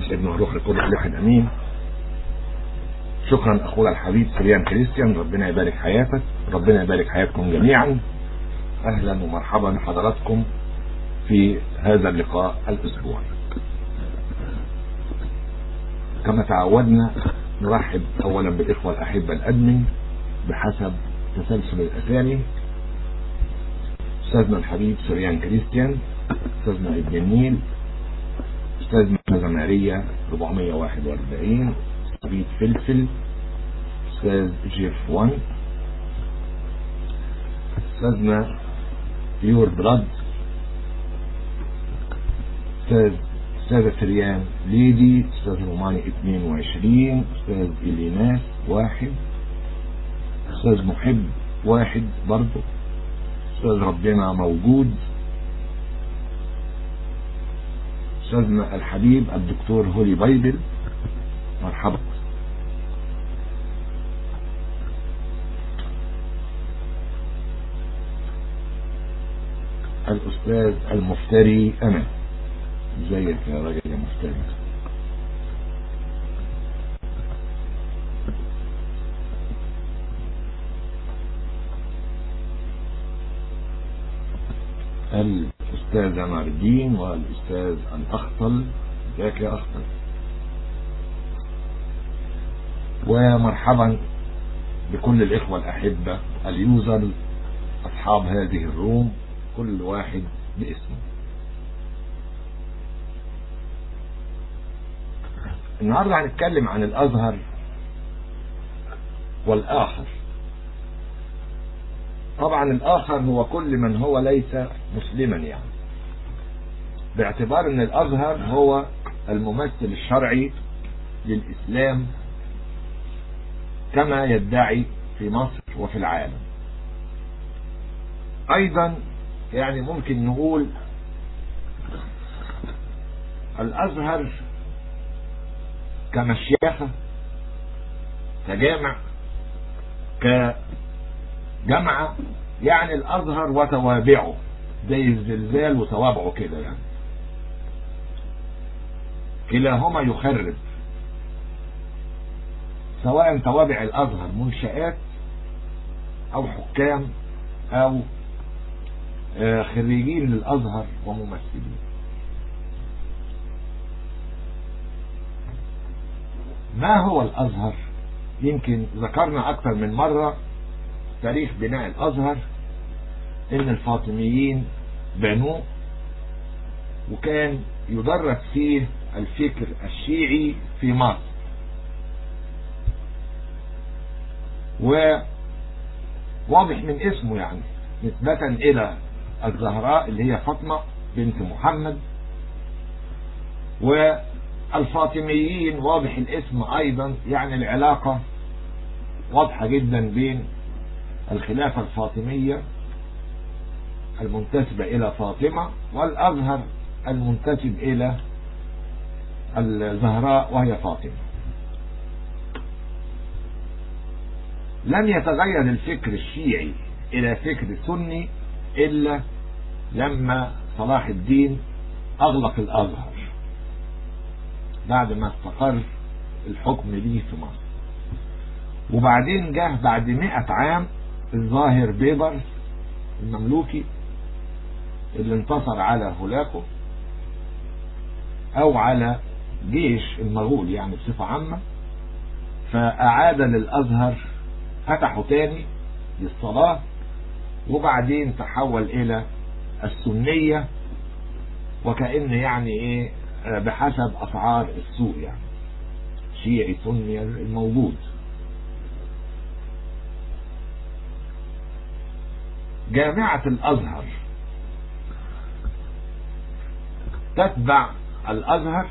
ابن الروح القدس الواحد امين شكرا اخونا الحبيب سريان كريستيان ربنا يبارك حياتك ربنا يبارك حياتكم جميعا اهلا ومرحبا بحضراتكم في هذا اللقاء الاسبوعي كما تعودنا نرحب اولا بالاخوة الاحبة الادمن بحسب تسلسل الاسامي استاذنا الحبيب سريان كريستيان استاذنا ابن النيل استاذنا زمارية 441 حبيب فلفل استاذ جيف 1 استاذنا بيور بلاد استاذ استاذة سريان ليدي استاذ روماني 22 استاذ إليناس واحد استاذ محب واحد برضه استاذ ربنا موجود استاذنا الحبيب الدكتور هولي بايبل مرحبا الاستاذ المفتري انا ازيك يا راجل يا مفتري الأستاذ عمر الدين والأستاذ الأخطل ازيك يا أخطل ومرحبا بكل الإخوة الأحبة اليوزر أصحاب هذه الروم كل واحد باسمه النهاردة هنتكلم عن الأزهر والآخر طبعا الآخر هو كل من هو ليس مسلما يعني باعتبار ان الأزهر هو الممثل الشرعي للإسلام كما يدعي في مصر وفي العالم أيضا يعني ممكن نقول الأزهر كمشيخة كجامع كجمعة يعني الأزهر وتوابعه زي الزلزال وتوابعه كده يعني كلاهما يخرب سواء توابع الأزهر منشآت أو حكام أو خريجين للأزهر وممثلين ما هو الأزهر يمكن ذكرنا أكثر من مرة تاريخ بناء الأزهر إن الفاطميين بنوه وكان يدرس فيه الفكر الشيعي في مصر وواضح من اسمه يعني نسبة إلى الزهراء اللي هي فاطمة بنت محمد والفاطميين واضح الاسم أيضا يعني العلاقة واضحة جدا بين الخلافة الفاطمية المنتسبة إلى فاطمة والأزهر المنتسب إلى الزهراء وهي فاطمة لم يتغير الفكر الشيعي إلى فكر سني إلا لما صلاح الدين أغلق الأزهر بعد ما استقر الحكم ليه في مصر وبعدين جه بعد مئة عام الظاهر بيبرس المملوكي اللي انتصر على هولاكو او على جيش المغول يعني بصفة عامة فأعاد للأزهر فتحوا تاني للصلاة وبعدين تحول إلى السنية وكأن يعني إيه بحسب أسعار السوق يعني شيعي سني الموجود جامعة الأزهر تتبع الأزهر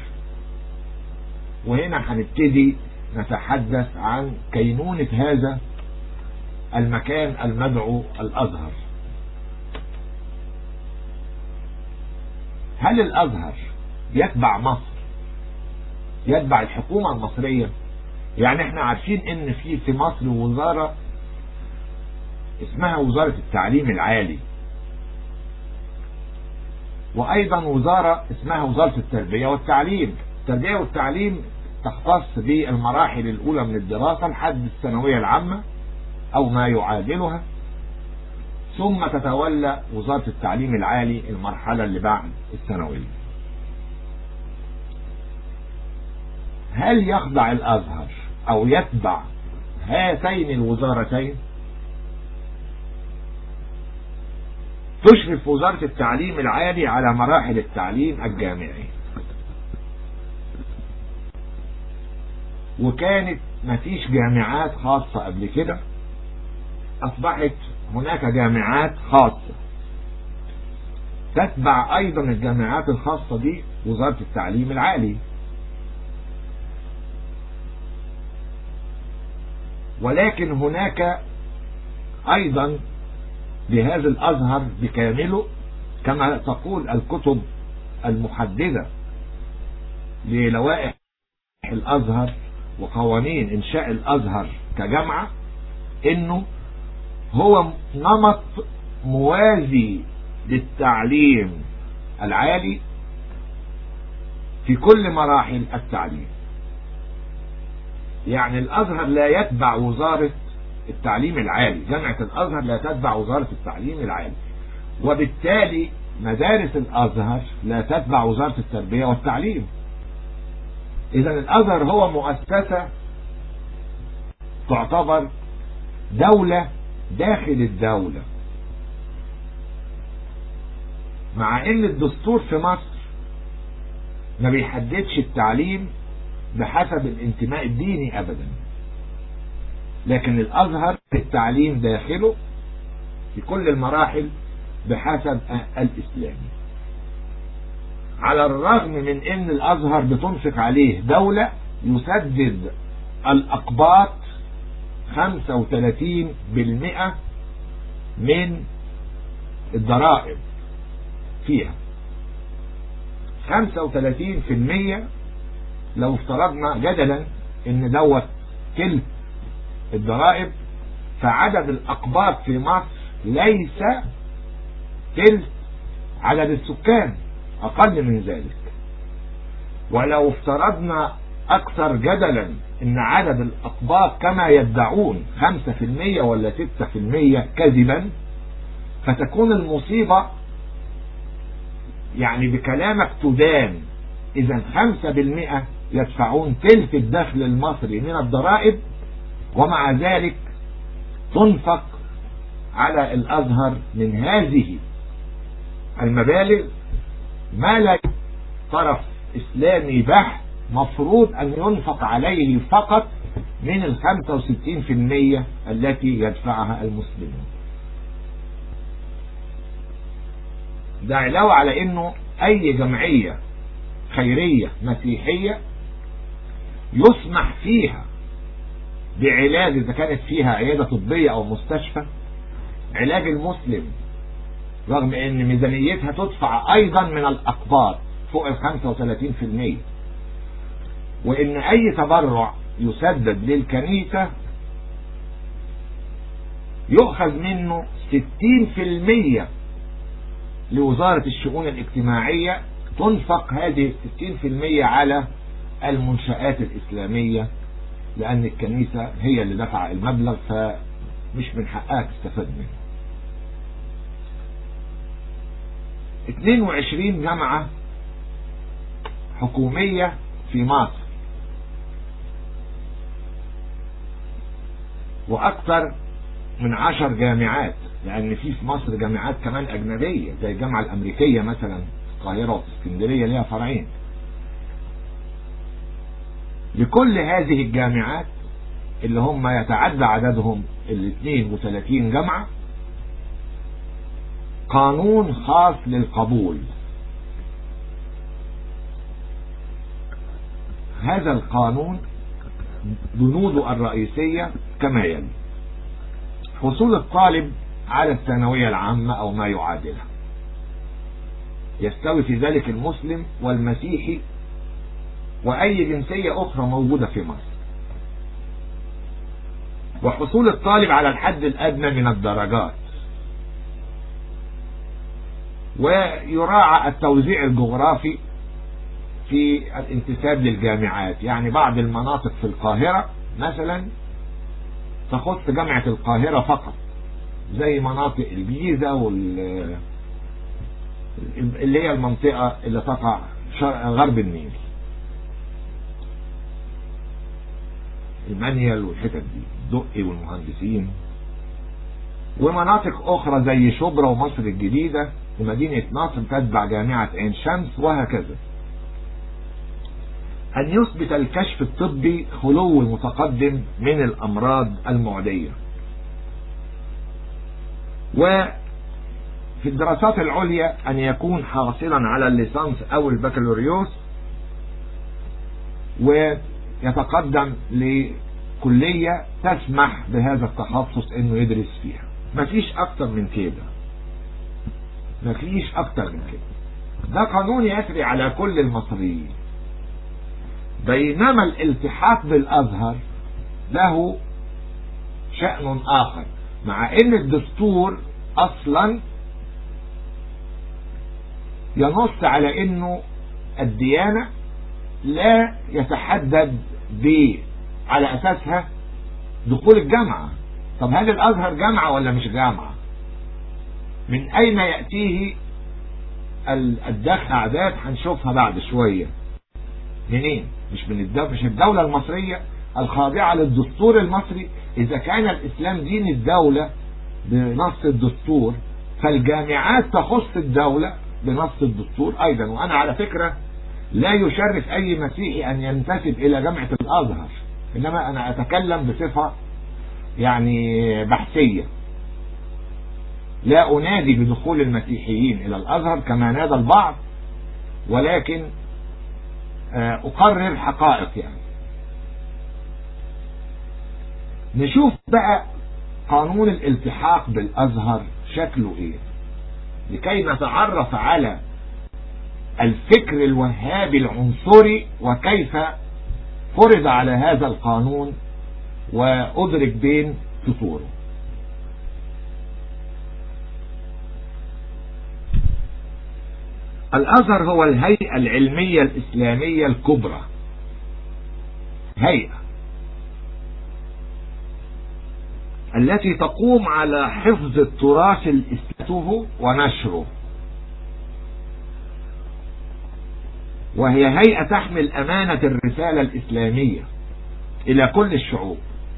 وهنا هنبتدي نتحدث عن كينونة هذا المكان المدعو الأزهر هل الأزهر يتبع مصر يتبع الحكومة المصرية يعني احنا عارفين ان في في مصر وزارة اسمها وزارة التعليم العالي وايضا وزارة اسمها وزارة التربية والتعليم التربية والتعليم تختص بالمراحل الأولى من الدراسة لحد الثانوية العامة أو ما يعادلها ثم تتولى وزارة التعليم العالي المرحلة اللي بعد الثانوية هل يخضع الأزهر أو يتبع هاتين الوزارتين تشرف وزارة التعليم العالي على مراحل التعليم الجامعي وكانت مفيش جامعات خاصة قبل كده أصبحت هناك جامعات خاصة تتبع أيضا الجامعات الخاصة دي وزارة التعليم العالي ولكن هناك أيضا جهاز الأزهر بكامله كما تقول الكتب المحددة للوائح الأزهر وقوانين إنشاء الأزهر كجامعة إنه هو نمط موازي للتعليم العالي في كل مراحل التعليم يعني الأزهر لا يتبع وزارة التعليم العالي جامعة الأزهر لا تتبع وزارة التعليم العالي وبالتالي مدارس الأزهر لا تتبع وزارة التربية والتعليم إذا الأزهر هو مؤسسة تعتبر دولة داخل الدولة مع ان الدستور في مصر ما بيحددش التعليم بحسب الانتماء الديني ابدا لكن الازهر التعليم داخله في كل المراحل بحسب الاسلامي على الرغم من ان الازهر بتنفق عليه دولة يسدد الاقباط 35% من الضرائب فيها 35% لو افترضنا جدلا ان دوت تلت الضرائب فعدد الاقباط في مصر ليس تلت عدد السكان اقل من ذلك ولو افترضنا اكثر جدلا ان عدد الاقباط كما يدعون 5% ولا 6% كذبا فتكون المصيبة يعني بكلامك تدان اذا 5% يدفعون تلت الدخل المصري من الضرائب ومع ذلك تنفق على الازهر من هذه المبالغ ما لا طرف اسلامي بحت مفروض أن ينفق عليه فقط من ال 65% التي يدفعها المسلمون ده علاوة على أنه أي جمعية خيرية مسيحية يسمح فيها بعلاج إذا كانت فيها عيادة طبية أو مستشفى علاج المسلم رغم أن ميزانيتها تدفع أيضا من الأقباط فوق ال 35% وان اي تبرع يسدد للكنيسة يؤخذ منه 60% لوزارة الشؤون الاجتماعية تنفق هذه الستين في المية على المنشآت الإسلامية لأن الكنيسة هي اللي دفع المبلغ فمش من حقها تستفاد منه 22 جامعة حكومية في مصر واكثر من عشر جامعات لان في في مصر جامعات كمان اجنبية زي الجامعة الامريكية مثلا في القاهرة وفي اسكندرية ليها فرعين لكل هذه الجامعات اللي هم يتعدى عددهم ال 32 جامعة قانون خاص للقبول هذا القانون بنوده الرئيسية كما يلي حصول الطالب على الثانوية العامة أو ما يعادلها يستوي في ذلك المسلم والمسيحي وأي جنسية أخرى موجودة في مصر وحصول الطالب على الحد الأدنى من الدرجات ويراعى التوزيع الجغرافي في الانتساب للجامعات يعني بعض المناطق في القاهرة مثلا تخص جامعة القاهرة فقط زي مناطق الجيزة وال اللي هي المنطقة اللي تقع غرب النيل المانيال والحتت دي الدقي والمهندسين ومناطق أخرى زي شبرا ومصر الجديدة ومدينة نصر تتبع جامعة عين شمس وهكذا أن يثبت الكشف الطبي خلو المتقدم من الأمراض المعدية وفي الدراسات العليا أن يكون حاصلا على الليسانس أو البكالوريوس ويتقدم لكلية تسمح بهذا التخصص انه يدرس فيها مفيش اكتر من كده مفيش اكتر من كده ده قانون يسري على كل المصريين بينما الالتحاق بالازهر له شأن اخر مع ان الدستور اصلا ينص على انه الديانة لا يتحدد ب على اساسها دخول الجامعة طب هل الازهر جامعة ولا مش جامعة من اين يأتيه الدخل اعداد هنشوفها بعد شوية منين مش من الدولة مش الدولة المصرية الخاضعة للدستور المصري اذا كان الاسلام دين الدولة بنص الدستور فالجامعات تخص الدولة بنص الدستور ايضا وانا على فكرة لا يشرف اي مسيحي ان ينتسب الى جامعة الازهر انما انا اتكلم بصفة يعني بحثية لا انادي بدخول المسيحيين الى الازهر كما نادى البعض ولكن اقرر حقائق يعني نشوف بقى قانون الالتحاق بالازهر شكله ايه لكي نتعرف على الفكر الوهابي العنصري وكيف فرض على هذا القانون وأدرك بين سطوره الأزهر هو الهيئة العلمية الإسلامية الكبرى هيئة التي تقوم على حفظ التراث الإسلامي ونشره وهي هيئة تحمل أمانة الرسالة الإسلامية إلى كل الشعوب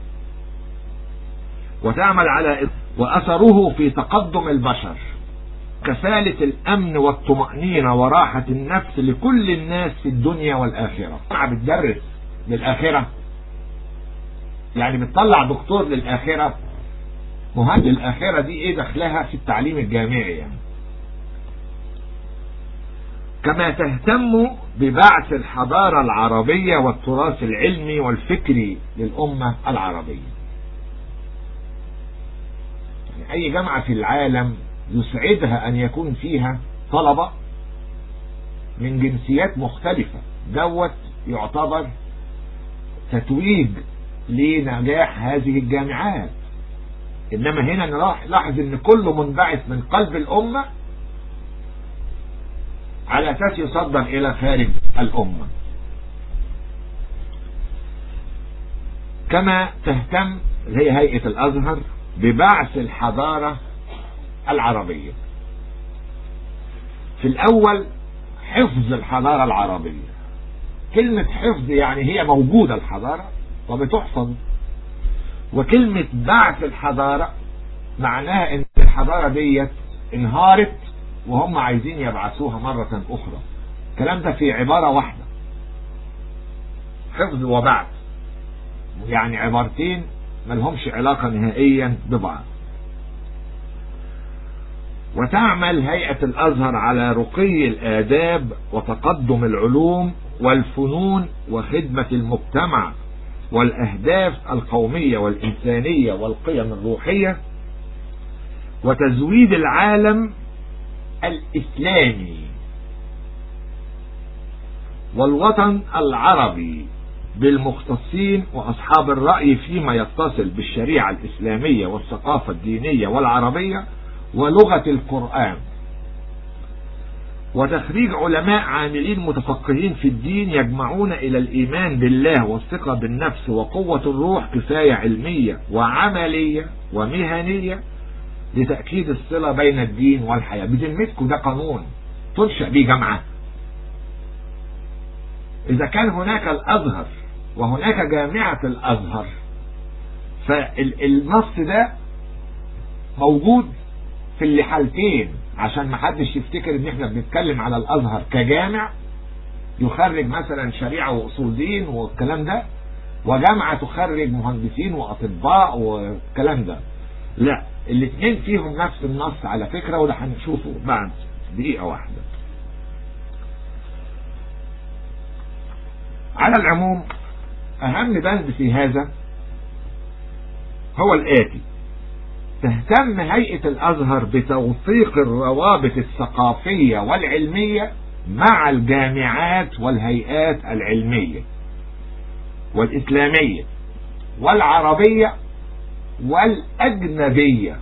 وتعمل على وأثره في تقدم البشر كفالة الأمن والطمأنينة وراحة النفس لكل الناس في الدنيا والآخرة بتدرس للآخرة يعني بتطلع دكتور للآخرة مهندس الآخرة دي ايه دخلها في التعليم الجامعي يعني كما تهتم ببعث الحضارة العربية والتراث العلمي والفكري للأمة العربية يعني أي جامعة في العالم يسعدها أن يكون فيها طلبة من جنسيات مختلفة دوت يعتبر تتويج لنجاح هذه الجامعات إنما هنا نلاحظ أن كله منبعث من قلب الأمة على أساس يصدر إلى خارج الأمة كما تهتم هي هيئة الأزهر ببعث الحضارة العربية في الأول حفظ الحضارة العربية كلمة حفظ يعني هي موجودة الحضارة وبتحفظ وكلمة بعث الحضارة معناها ان الحضارة ديت انهارت وهم عايزين يبعثوها مرة اخرى الكلام ده في عبارة واحدة حفظ وبعث يعني عبارتين ملهمش علاقة نهائيا ببعض وتعمل هيئة الأزهر على رقي الآداب وتقدم العلوم والفنون وخدمة المجتمع والأهداف القومية والإنسانية والقيم الروحية وتزويد العالم الإسلامي والوطن العربي بالمختصين وأصحاب الرأي فيما يتصل بالشريعة الإسلامية والثقافة الدينية والعربية ولغة القرآن وتخريج علماء عاملين متفقهين في الدين يجمعون إلى الإيمان بالله والثقة بالنفس وقوة الروح كفاية علمية وعملية ومهنية لتأكيد الصلة بين الدين والحياة بذمتكم ده قانون تنشأ به جامعة إذا كان هناك الأزهر وهناك جامعة الأزهر فالنص ده موجود في اللي حالتين عشان ما حدش يفتكر ان احنا بنتكلم على الازهر كجامع يخرج مثلا شريعة واصول دين والكلام ده وجامعة تخرج مهندسين واطباء والكلام ده لا الاثنين فيهم نفس النص على فكرة وده هنشوفه بعد دقيقة واحدة على العموم اهم بند في هذا هو الاتي تهتم هيئة الازهر بتوثيق الروابط الثقافية والعلمية مع الجامعات والهيئات العلمية والاسلامية والعربية والاجنبية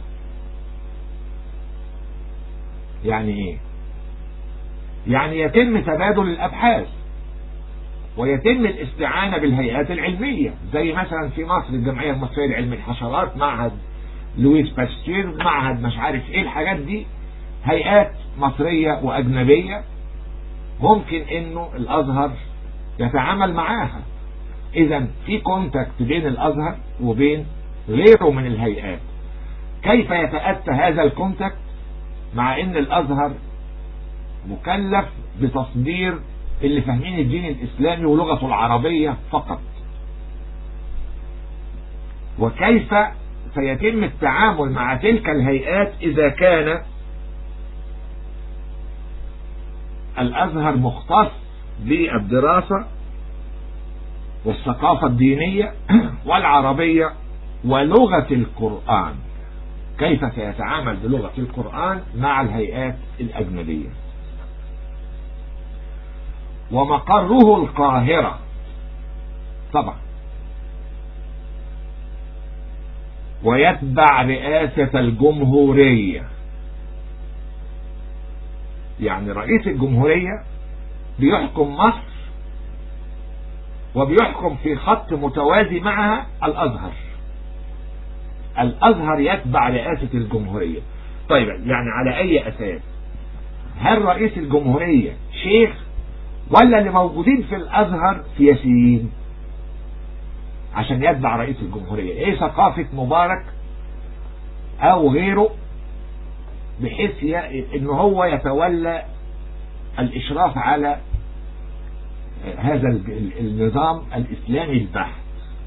يعني ايه يعني يتم تبادل الابحاث ويتم الاستعانة بالهيئات العلمية زي مثلا في مصر الجمعية المصرية لعلم الحشرات معهد لويس باستير معهد مش عارف ايه الحاجات دي هيئات مصرية واجنبية ممكن انه الازهر يتعامل معاها اذا في كونتاكت بين الازهر وبين غيره من الهيئات كيف يتأتى هذا الكونتاكت مع ان الازهر مكلف بتصدير اللي فاهمين الدين الاسلامي ولغته العربية فقط وكيف سيتم التعامل مع تلك الهيئات اذا كان الازهر مختص بالدراسة والثقافة الدينية والعربية ولغة القرآن كيف سيتعامل بلغة القرآن مع الهيئات الأجنبية ومقره القاهرة طبعا ويتبع رئاسة الجمهورية يعني رئيس الجمهورية بيحكم مصر وبيحكم في خط متوازي معها الأزهر الأزهر يتبع رئاسة الجمهورية طيب يعني على أي أساس هل رئيس الجمهورية شيخ ولا اللي موجودين في الأزهر سياسيين عشان يتبع رئيس الجمهورية ايه ثقافة مبارك او غيره بحيث ان هو يتولى الاشراف على هذا النظام الاسلامي البحت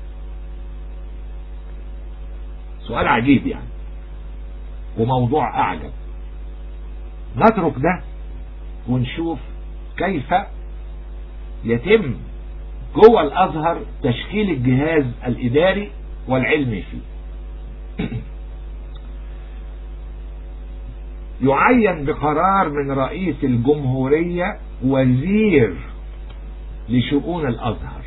سؤال عجيب يعني وموضوع اعجب نترك ده ونشوف كيف يتم جوه الازهر تشكيل الجهاز الاداري والعلمي فيه يعين بقرار من رئيس الجمهورية وزير لشؤون الازهر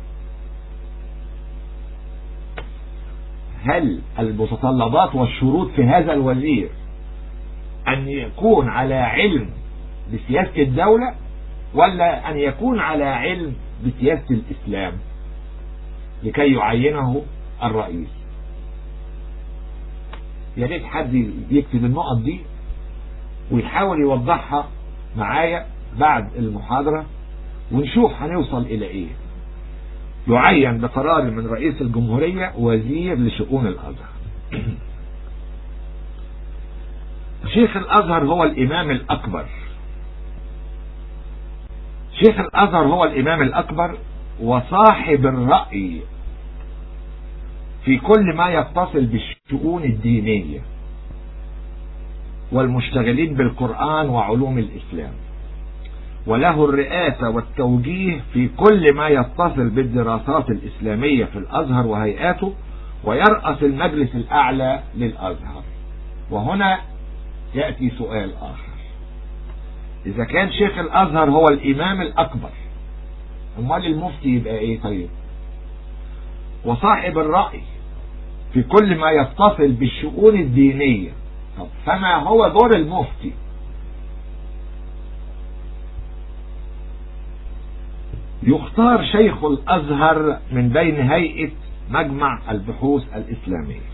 هل المتطلبات والشروط في هذا الوزير ان يكون على علم بسياسة الدولة ولا ان يكون على علم بسياسة الاسلام لكي يعينه الرئيس يا ريت حد يكتب النقط دي ويحاول يوضحها معايا بعد المحاضرة ونشوف هنوصل الى ايه يعين بقرار من رئيس الجمهورية وزير لشؤون الازهر شيخ الازهر هو الامام الاكبر شيخ الازهر هو الامام الاكبر وصاحب الرأي في كل ما يتصل بالشؤون الدينية والمشتغلين بالقرآن وعلوم الاسلام وله الرئاسة والتوجيه في كل ما يتصل بالدراسات الإسلامية في الأزهر وهيئاته ويرأس المجلس الأعلى للأزهر وهنا يأتي سؤال آخر إذا كان شيخ الأزهر هو الإمام الأكبر أمال المفتي يبقى إيه طيب وصاحب الرأي في كل ما يتصل بالشؤون الدينية طب فما هو دور المفتي يختار شيخ الأزهر من بين هيئة مجمع البحوث الإسلامية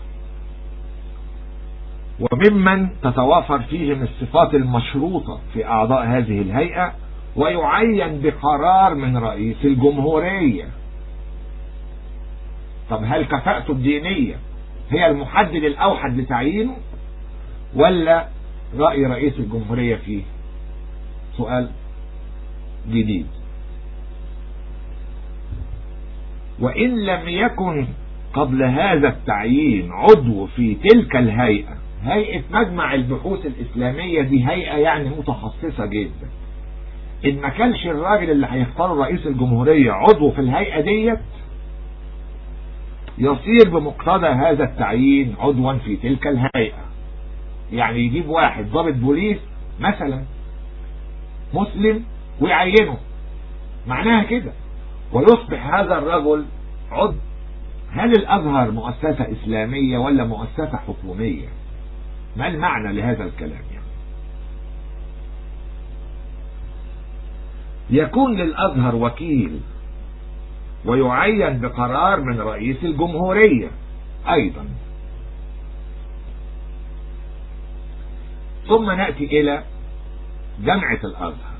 وممن تتوافر فيهم الصفات المشروطة في أعضاء هذه الهيئة ويعين بقرار من رئيس الجمهورية طب هل كفاءته الدينية هي المحدد الأوحد لتعيينه ولا رأي رئيس الجمهورية فيه سؤال جديد وإن لم يكن قبل هذا التعيين عضو في تلك الهيئة هيئة مجمع البحوث الإسلامية دي هيئة يعني متخصصة جدا إن ما كانش الراجل اللي هيختاره رئيس الجمهورية عضو في الهيئة ديت يصير بمقتضى هذا التعيين عضوا في تلك الهيئة يعني يجيب واحد ضابط بوليس مثلا مسلم ويعينه معناها كده ويصبح هذا الرجل عضو هل الأزهر مؤسسة إسلامية ولا مؤسسة حكومية ما المعنى لهذا الكلام يعني يكون للأزهر وكيل ويعين بقرار من رئيس الجمهورية أيضا ثم نأتي إلى جامعة الأزهر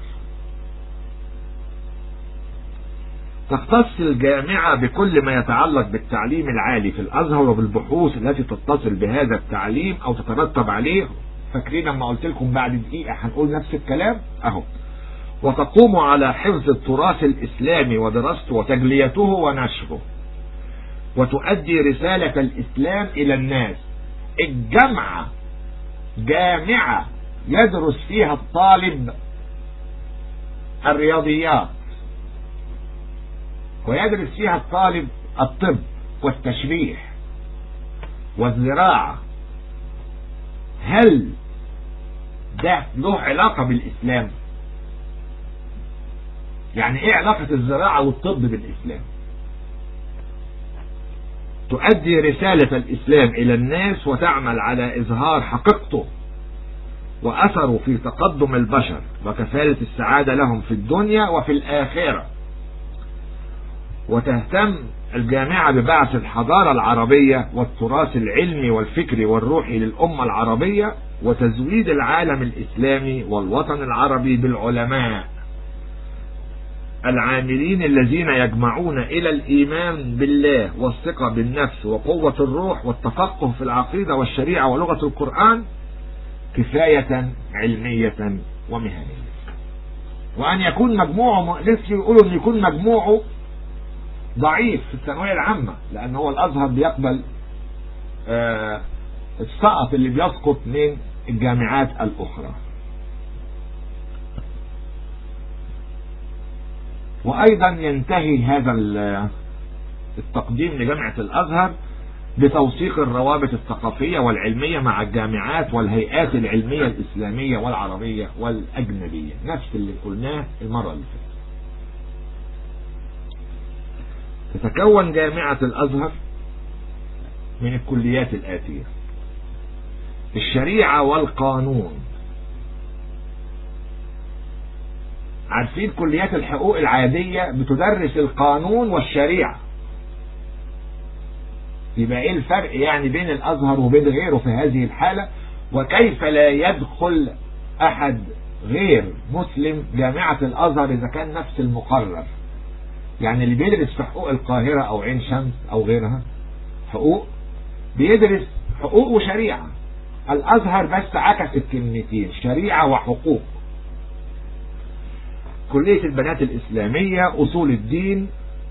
تختص الجامعة بكل ما يتعلق بالتعليم العالي في الأزهر وبالبحوث التي تتصل بهذا التعليم أو تترتب عليه فاكرين لما قلت لكم بعد دقيقة هنقول نفس الكلام أهو وتقوم على حفظ التراث الإسلامي ودراسته وتجليته ونشره وتؤدي رسالة الإسلام إلى الناس الجامعة جامعة يدرس فيها الطالب الرياضيات ويدرس فيها الطالب الطب والتشريح والزراعة هل ده له علاقة بالإسلام يعني ايه علاقة الزراعة والطب بالإسلام تؤدي رسالة الإسلام إلى الناس وتعمل على إظهار حقيقته وأثره في تقدم البشر وكفالة السعادة لهم في الدنيا وفي الآخرة وتهتم الجامعة ببعث الحضارة العربية والتراث العلمي والفكري والروحي للأمة العربية وتزويد العالم الإسلامي والوطن العربي بالعلماء العاملين الذين يجمعون إلى الإيمان بالله والثقة بالنفس وقوة الروح والتفقه في العقيدة والشريعة ولغة القرآن كفاية علمية ومهنية وأن يكون مجموعه لسه يقولوا أن يكون مجموعه ضعيف في الثانوية العامة لأن هو الأزهر بيقبل آه السقط اللي بيسقط من الجامعات الأخرى وأيضا ينتهي هذا التقديم لجامعة الأزهر بتوثيق الروابط الثقافية والعلمية مع الجامعات والهيئات العلمية الإسلامية والعربية والأجنبية نفس اللي قلناه المرة اللي فاتت تتكون جامعة الأزهر من الكليات الآتية الشريعة والقانون عارفين كليات الحقوق العادية بتدرس القانون والشريعة يبقى ايه الفرق يعني بين الازهر وبين غيره في هذه الحالة وكيف لا يدخل احد غير مسلم جامعة الازهر اذا كان نفس المقرر يعني اللي بيدرس في حقوق القاهرة او عين شمس او غيرها حقوق بيدرس حقوق وشريعة الازهر بس عكس الكلمتين شريعة وحقوق كلية البنات الإسلامية أصول الدين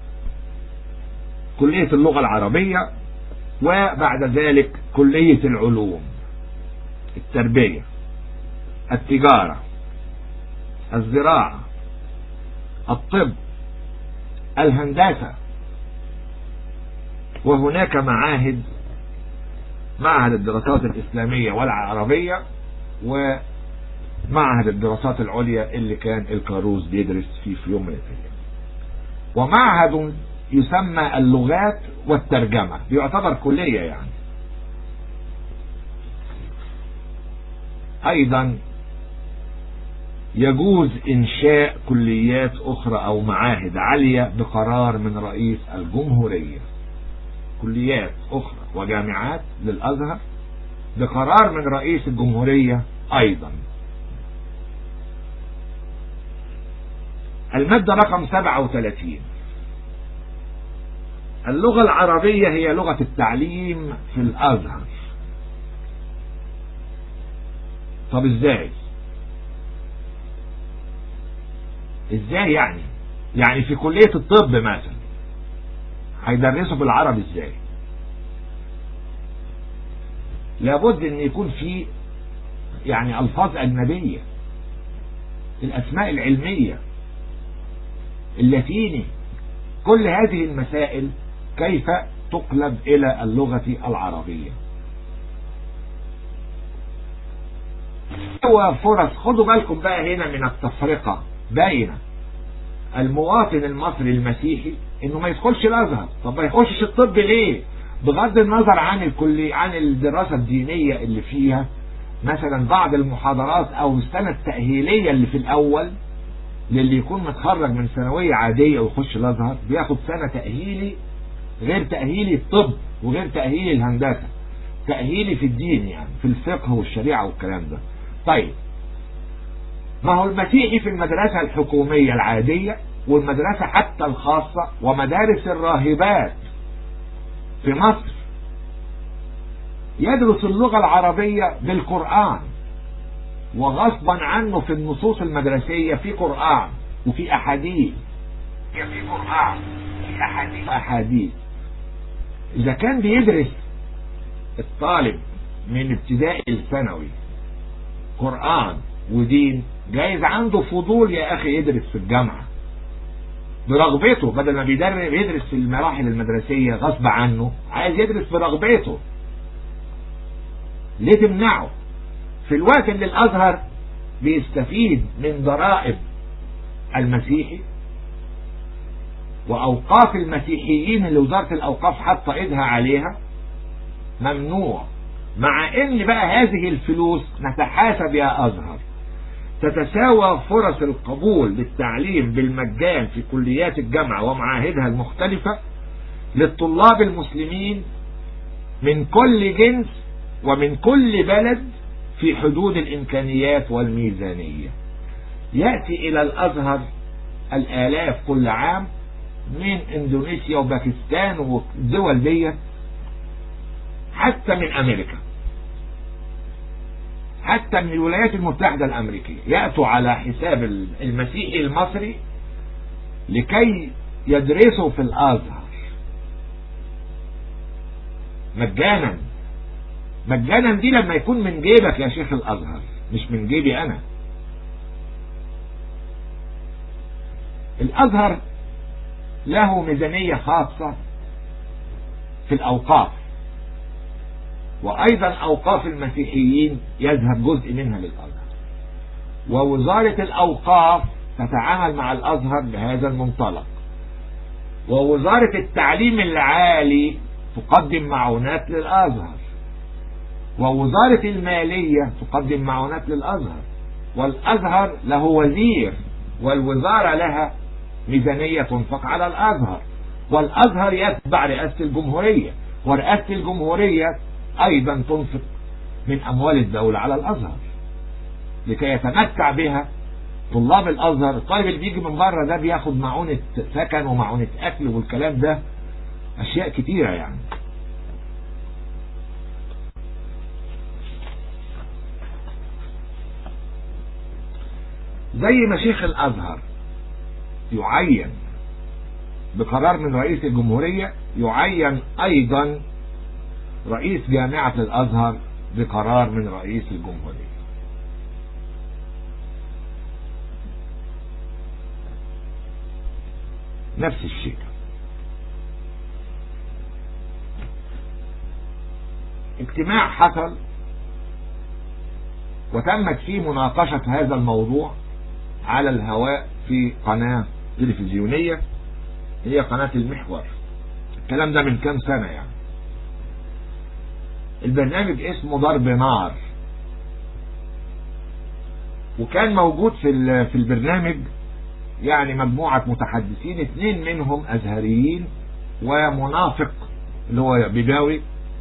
كلية اللغة العربية وبعد ذلك كلية العلوم التربية التجارة الزراعة الطب الهندسة وهناك معاهد معهد الدراسات الإسلامية والعربية ومعهد الدراسات العليا اللي كان الكاروز بيدرس فيه في يوم من الأيام ومعهد يسمى اللغات والترجمة يعتبر كلية يعني أيضا يجوز إنشاء كليات أخرى أو معاهد عالية بقرار من رئيس الجمهورية كليات أخرى وجامعات للأزهر بقرار من رئيس الجمهورية أيضا المادة رقم 37 اللغة العربية هي لغة التعليم في الأزهر طب ازاي ازاي يعني يعني في كلية الطب مثلا هيدرسوا بالعربي ازاي لابد ان يكون في يعني الفاظ اجنبية الاسماء العلمية اللاتيني كل هذه المسائل كيف تقلب الى اللغة العربية هو فرص خدوا بالكم بقى هنا من التفرقة باينة المواطن المصري المسيحي انه ما يدخلش الازهر طب ما يخشش الطب ليه بغض النظر عن الكلي عن الدراسة الدينية اللي فيها مثلا بعض المحاضرات او السنة التأهيلية اللي في الاول للي يكون متخرج من ثانوية عادية ويخش الازهر بياخد سنة تأهيلي غير تأهيلي الطب وغير تأهيلي الهندسة تأهيلي في الدين يعني في الفقه والشريعة والكلام ده طيب ما هو المسيحي في المدرسة الحكومية العادية والمدرسة حتى الخاصة ومدارس الراهبات في مصر يدرس اللغة العربية بالقرآن وغصبا عنه في النصوص المدرسية في قرآن وفي أحاديث في قرآن في أحاديث أحاديث إذا كان بيدرس الطالب من ابتدائي الثانوي قرآن ودين جايز عنده فضول يا أخي يدرس في الجامعة برغبته بدل ما بيدرس يدرس في المراحل المدرسية غصب عنه عايز يدرس برغبته ليه تمنعه في الوقت اللي الأزهر بيستفيد من ضرائب المسيحي وأوقاف المسيحيين اللي وزارة الأوقاف حاطة إيدها عليها ممنوع مع ان بقى هذه الفلوس نتحاسب يا ازهر تتساوى فرص القبول بالتعليم بالمجان في كليات الجامعة ومعاهدها المختلفة للطلاب المسلمين من كل جنس ومن كل بلد في حدود الإمكانيات والميزانية يأتي إلى الأزهر الآلاف كل عام من إندونيسيا وباكستان والدول دي حتى من أمريكا حتى من الولايات المتحدة الأمريكية يأتوا على حساب المسيحي المصري لكي يدرسوا في الأزهر مجانا مجانا دي لما يكون من جيبك يا شيخ الأزهر مش من جيبي أنا الأزهر له ميزانية خاصة في الأوقاف وأيضا أوقاف المسيحيين يذهب جزء منها للأزهر ووزارة الأوقاف تتعامل مع الأزهر بهذا المنطلق ووزارة التعليم العالي تقدم معونات للأزهر ووزارة المالية تقدم معونات للأزهر والأزهر له وزير والوزارة لها ميزانية تنفق على الأزهر والأزهر يتبع رئاسة الجمهورية ورئاسة الجمهورية أيضا تنفق من أموال الدولة على الأزهر لكي يتمتع بها طلاب الأزهر الطالب اللي بيجي من بره ده بياخد معونة سكن ومعونة أكل والكلام ده أشياء كتيرة يعني زي ما شيخ الأزهر يعين بقرار من رئيس الجمهورية يعين أيضا رئيس جامعة الأزهر بقرار من رئيس الجمهورية نفس الشيء اجتماع حصل وتمت فيه مناقشة هذا الموضوع على الهواء في قناة تلفزيونية هي قناة المحور الكلام ده من كام سنة يعني البرنامج اسمه ضرب نار وكان موجود في في البرنامج يعني مجموعة متحدثين اثنين منهم ازهريين ومنافق اللي هو بيباوي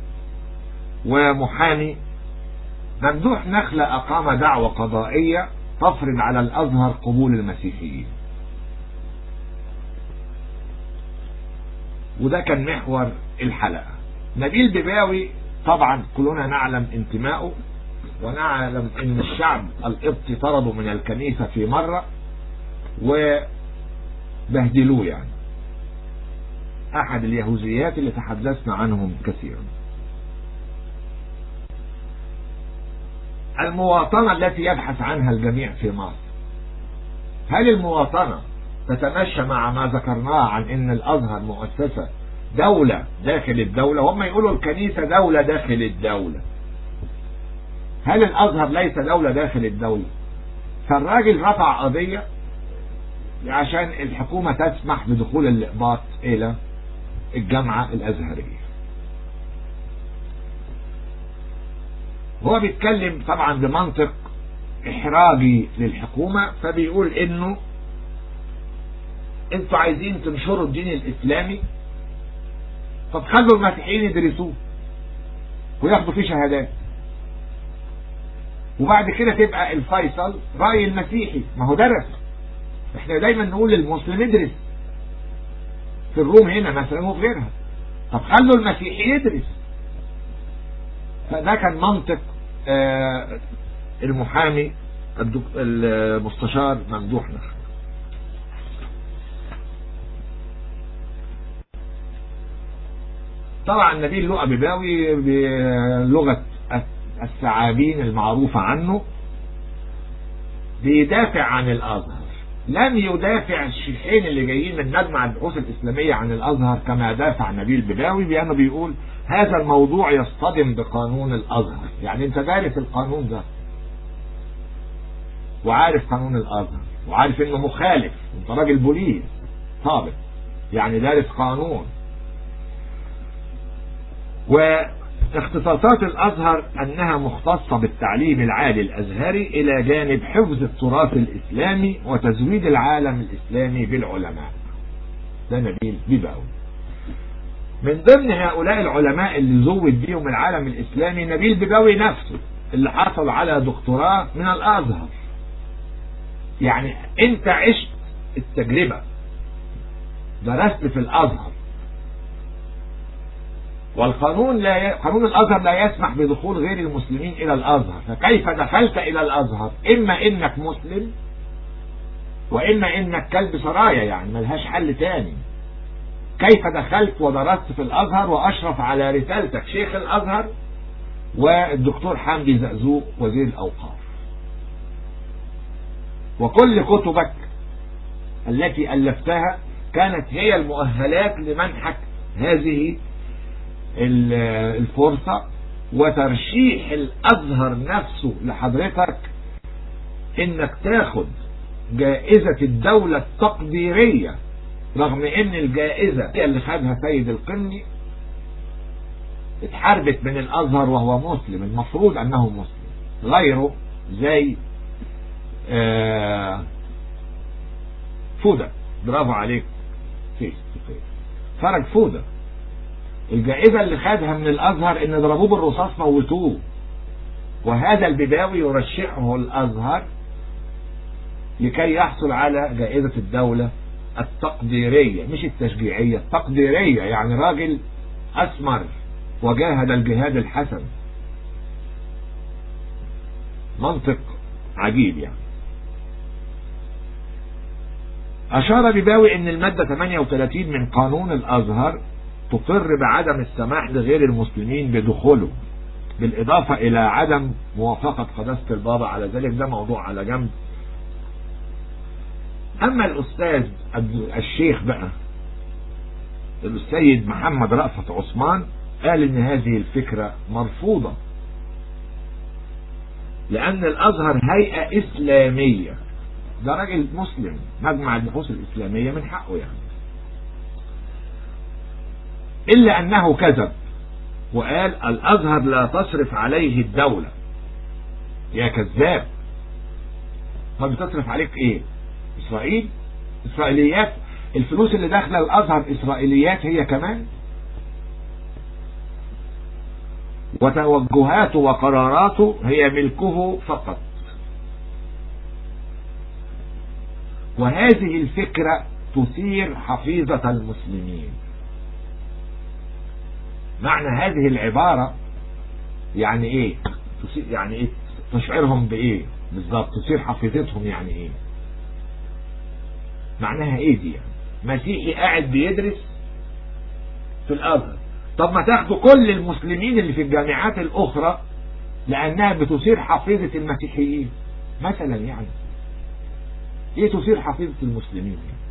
ومحامي ممدوح نخلة اقام دعوة قضائية تفرض على الازهر قبول المسيحيين وده كان محور الحلقة نبيل بباوي طبعا كلنا نعلم انتمائه ونعلم ان الشعب القبطي طردوا من الكنيسة في مرة وبهدلوه يعني احد اليهوذيات اللي تحدثنا عنهم كثيرا المواطنة التي يبحث عنها الجميع في مصر هل المواطنة تتمشى مع ما ذكرناه عن ان الازهر مؤسسة دولة داخل الدولة هم يقولوا الكنيسة دولة داخل الدولة هل الازهر ليس دولة داخل الدولة فالراجل رفع قضية عشان الحكومة تسمح بدخول الإقباط إلى الجامعة الأزهرية هو بيتكلم طبعا بمنطق إحراجي للحكومة فبيقول إنه انتوا عايزين تنشروا الدين الإسلامي طب خلوا المسيحيين يدرسوه وياخدوا فيه شهادات وبعد كده تبقى الفيصل رأي المسيحي ما هو درس احنا دايما نقول للمسلم ادرس في الروم هنا مثلا وفي غيرها طب خلوا المسيحي يدرس فده كان منطق آه المحامي المستشار ممدوح نخل طبعا نبيل لؤى بباوي بلغة الثعابين المعروفة عنه بيدافع عن الازهر لم يدافع الشيخين اللي جايين من مجمع البحوث الاسلامية عن الازهر كما دافع نبيل بباوي بانه بيقول هذا الموضوع يصطدم بقانون الازهر يعني انت دارس القانون ده وعارف قانون الازهر وعارف انه مخالف انت راجل بوليس طابق يعني دارس قانون واختصاصات الازهر انها مختصة بالتعليم العالي الازهري الى جانب حفظ التراث الاسلامي وتزويد العالم الاسلامي بالعلماء ده نبيل بيباوي من ضمن هؤلاء العلماء اللي زود بيهم العالم الاسلامي نبيل بيباوي نفسه اللي حصل على دكتوراه من الازهر يعني انت عشت التجربة درست في الازهر والقانون لا ي... قانون الازهر لا يسمح بدخول غير المسلمين الى الازهر فكيف دخلت الى الازهر اما انك مسلم واما انك كلب سرايا يعني ملهاش حل تاني كيف دخلت ودرست في الازهر واشرف على رسالتك شيخ الازهر والدكتور حمدي زقزوق وزير الاوقاف وكل كتبك التي الفتها كانت هي المؤهلات لمنحك هذه الفرصة وترشيح الازهر نفسه لحضرتك انك تاخد جائزة الدولة التقديرية رغم ان الجائزة اللي خدها سيد القني اتحاربت من الازهر وهو مسلم المفروض انه مسلم غيره زي آه فودة برافو عليك فيس فرج فودة الجائزة اللي خدها من الازهر ان ضربوه بالرصاص موتوه وهذا البداوي يرشحه الازهر لكي يحصل على جائزة الدولة التقديرية مش التشجيعية التقديرية يعني راجل اسمر وجاهد الجهاد الحسن منطق عجيب يعني أشار بباوي أن المادة 38 من قانون الأزهر تقر بعدم السماح لغير المسلمين بدخوله بالإضافة إلى عدم موافقة قداسة البابا على ذلك ده موضوع على جنب أما الأستاذ الشيخ بقى السيد محمد رأفت عثمان قال إن هذه الفكرة مرفوضة لأن الأزهر هيئة إسلامية ده راجل مسلم مجمع البحوث الإسلامية من حقه يعني إلا أنه كذب وقال الأزهر لا تصرف عليه الدولة يا كذاب ما بتصرف عليك ايه اسرائيل اسرائيليات الفلوس اللي داخله الازهر اسرائيليات هي كمان وتوجهاته وقراراته هي ملكه فقط وهذه الفكرة تثير حفيظة المسلمين معنى هذه العبارة يعني ايه يعني ايه تشعرهم بايه بالظبط تثير حفيظتهم يعني ايه معناها ايه دي يعني مسيحي قاعد بيدرس في الازهر طب ما تاخدوا كل المسلمين اللي في الجامعات الاخرى لانها بتثير حفيظة المسيحيين مثلا يعني ايه تثير حفيظة المسلمين يعني؟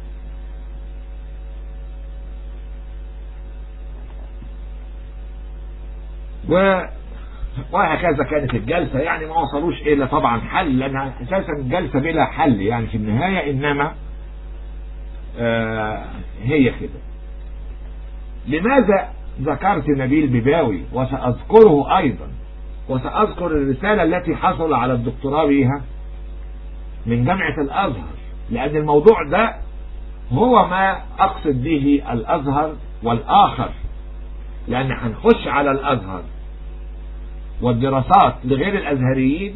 و وهكذا كانت الجلسة يعني ما وصلوش إلى طبعا حل لأنها أساسا جلسة بلا حل يعني في النهاية إنما آه هي كده لماذا ذكرت نبيل بباوي وسأذكره أيضا وسأذكر الرسالة التي حصل على الدكتوراه بها من جامعة الأزهر لأن الموضوع ده هو ما أقصد به الأزهر والآخر لأن هنخش على الأزهر والدراسات لغير الأزهريين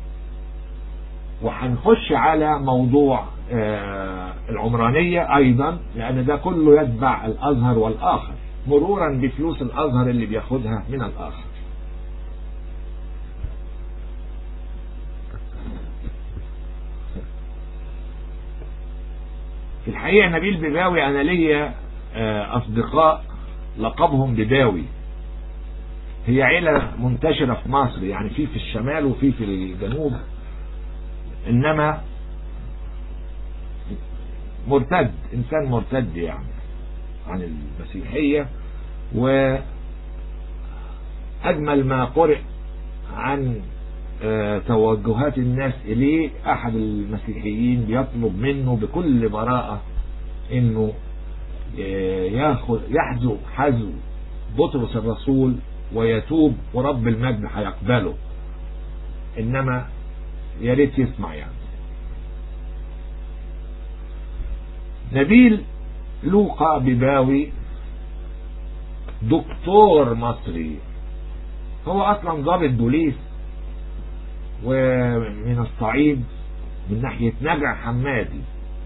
وهنخش على موضوع العمرانية أيضا لأن ده كله يتبع الأزهر والآخر مرورا بفلوس الأزهر اللي بياخدها من الآخر في الحقيقة نبيل بباوي أنا ليا أصدقاء لقبهم بباوي هي عيلة منتشرة في مصر يعني في في الشمال وفي في الجنوب إنما مرتد إنسان مرتد يعني عن المسيحية وأجمل ما قرئ عن توجهات الناس إليه أحد المسيحيين بيطلب منه بكل براءة إنه ياخذ يحذو حذو بطرس الرسول ويتوب ورب المجد هيقبله انما يا ريت يسمع يعني نبيل لوقا بباوي دكتور مصري هو اصلا ضابط بوليس ومن الصعيد من ناحية نجع حمادي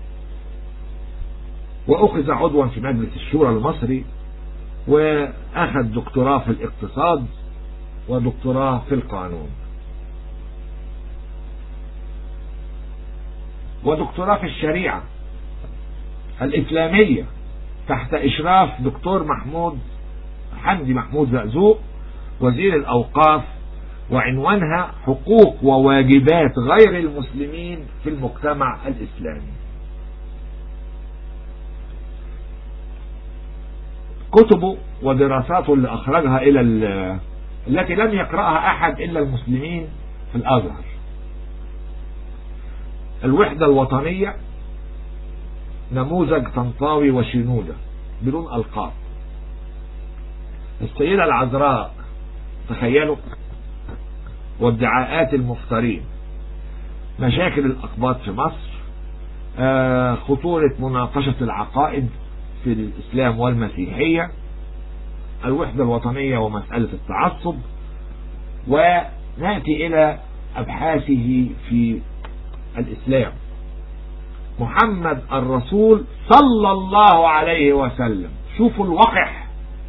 وأخذ عضوا في مجلس الشورى المصري وأخذ دكتوراه في الاقتصاد ودكتوراه في القانون ودكتوراه في الشريعة الإسلامية تحت إشراف دكتور محمود حمدي محمود زقزوق وزير الأوقاف وعنوانها حقوق وواجبات غير المسلمين في المجتمع الإسلامي كتبه ودراساته اللي أخرجها إلى التي لم يقرأها أحد إلا المسلمين في الأزهر الوحدة الوطنية نموذج طنطاوي وشنودة بدون ألقاب السيدة العذراء تخيلوا وادعاءات المفترين مشاكل الأقباط في مصر آه خطورة مناقشة العقائد في الإسلام والمسيحية الوحدة الوطنية ومسألة التعصب ونأتي إلى أبحاثه في الإسلام محمد الرسول صلى الله عليه وسلم شوفوا الوقح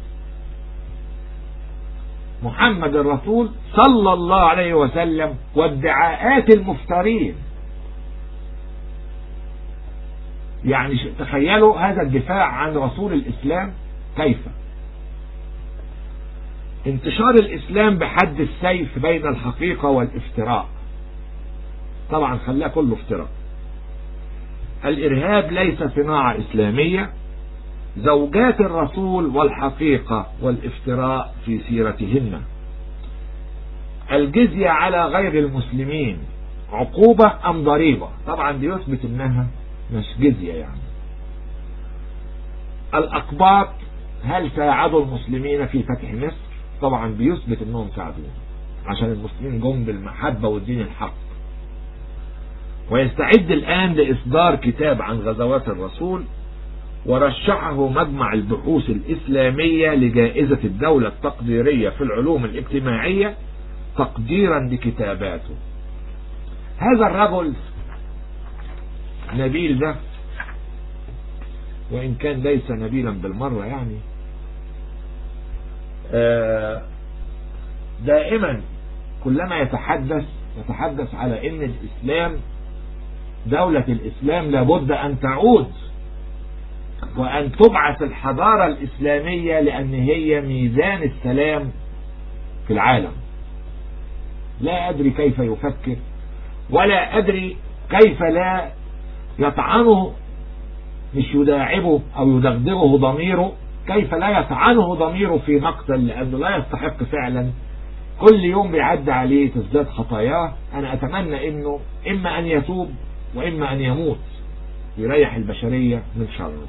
محمد الرسول صلى الله عليه وسلم وادعاءات المفترين يعني تخيلوا هذا الدفاع عن رسول الإسلام كيف انتشار الإسلام بحد السيف بين الحقيقة والافتراء طبعا خلاه كله افتراء الإرهاب ليس صناعة إسلامية زوجات الرسول والحقيقة والافتراء في سيرتهن الجزية على غير المسلمين عقوبة أم ضريبة طبعا بيثبت انها مش جزية يعني الأقباط هل ساعدوا المسلمين في فتح مصر طبعا بيثبت انهم ساعدوهم عشان المسلمين جم بالمحبة والدين الحق ويستعد الآن لإصدار كتاب عن غزوات الرسول ورشحه مجمع البحوث الإسلامية لجائزة الدولة التقديرية في العلوم الاجتماعية تقديرا لكتاباته هذا الرجل نبيل ده وإن كان ليس نبيلا بالمرة يعني دائما كلما يتحدث يتحدث على ان الاسلام دولة الاسلام لابد ان تعود وان تبعث الحضارة الاسلامية لان هي ميزان السلام في العالم لا ادري كيف يفكر ولا ادري كيف لا يطعنه مش يداعبه او يدغدغه ضميره كيف لا يطعنه ضميره في مقتل لأنه لا يستحق فعلا كل يوم بيعدي عليه تزداد خطاياه أنا أتمنى أنه إما أن يتوب وإما أن يموت يريح البشرية من شره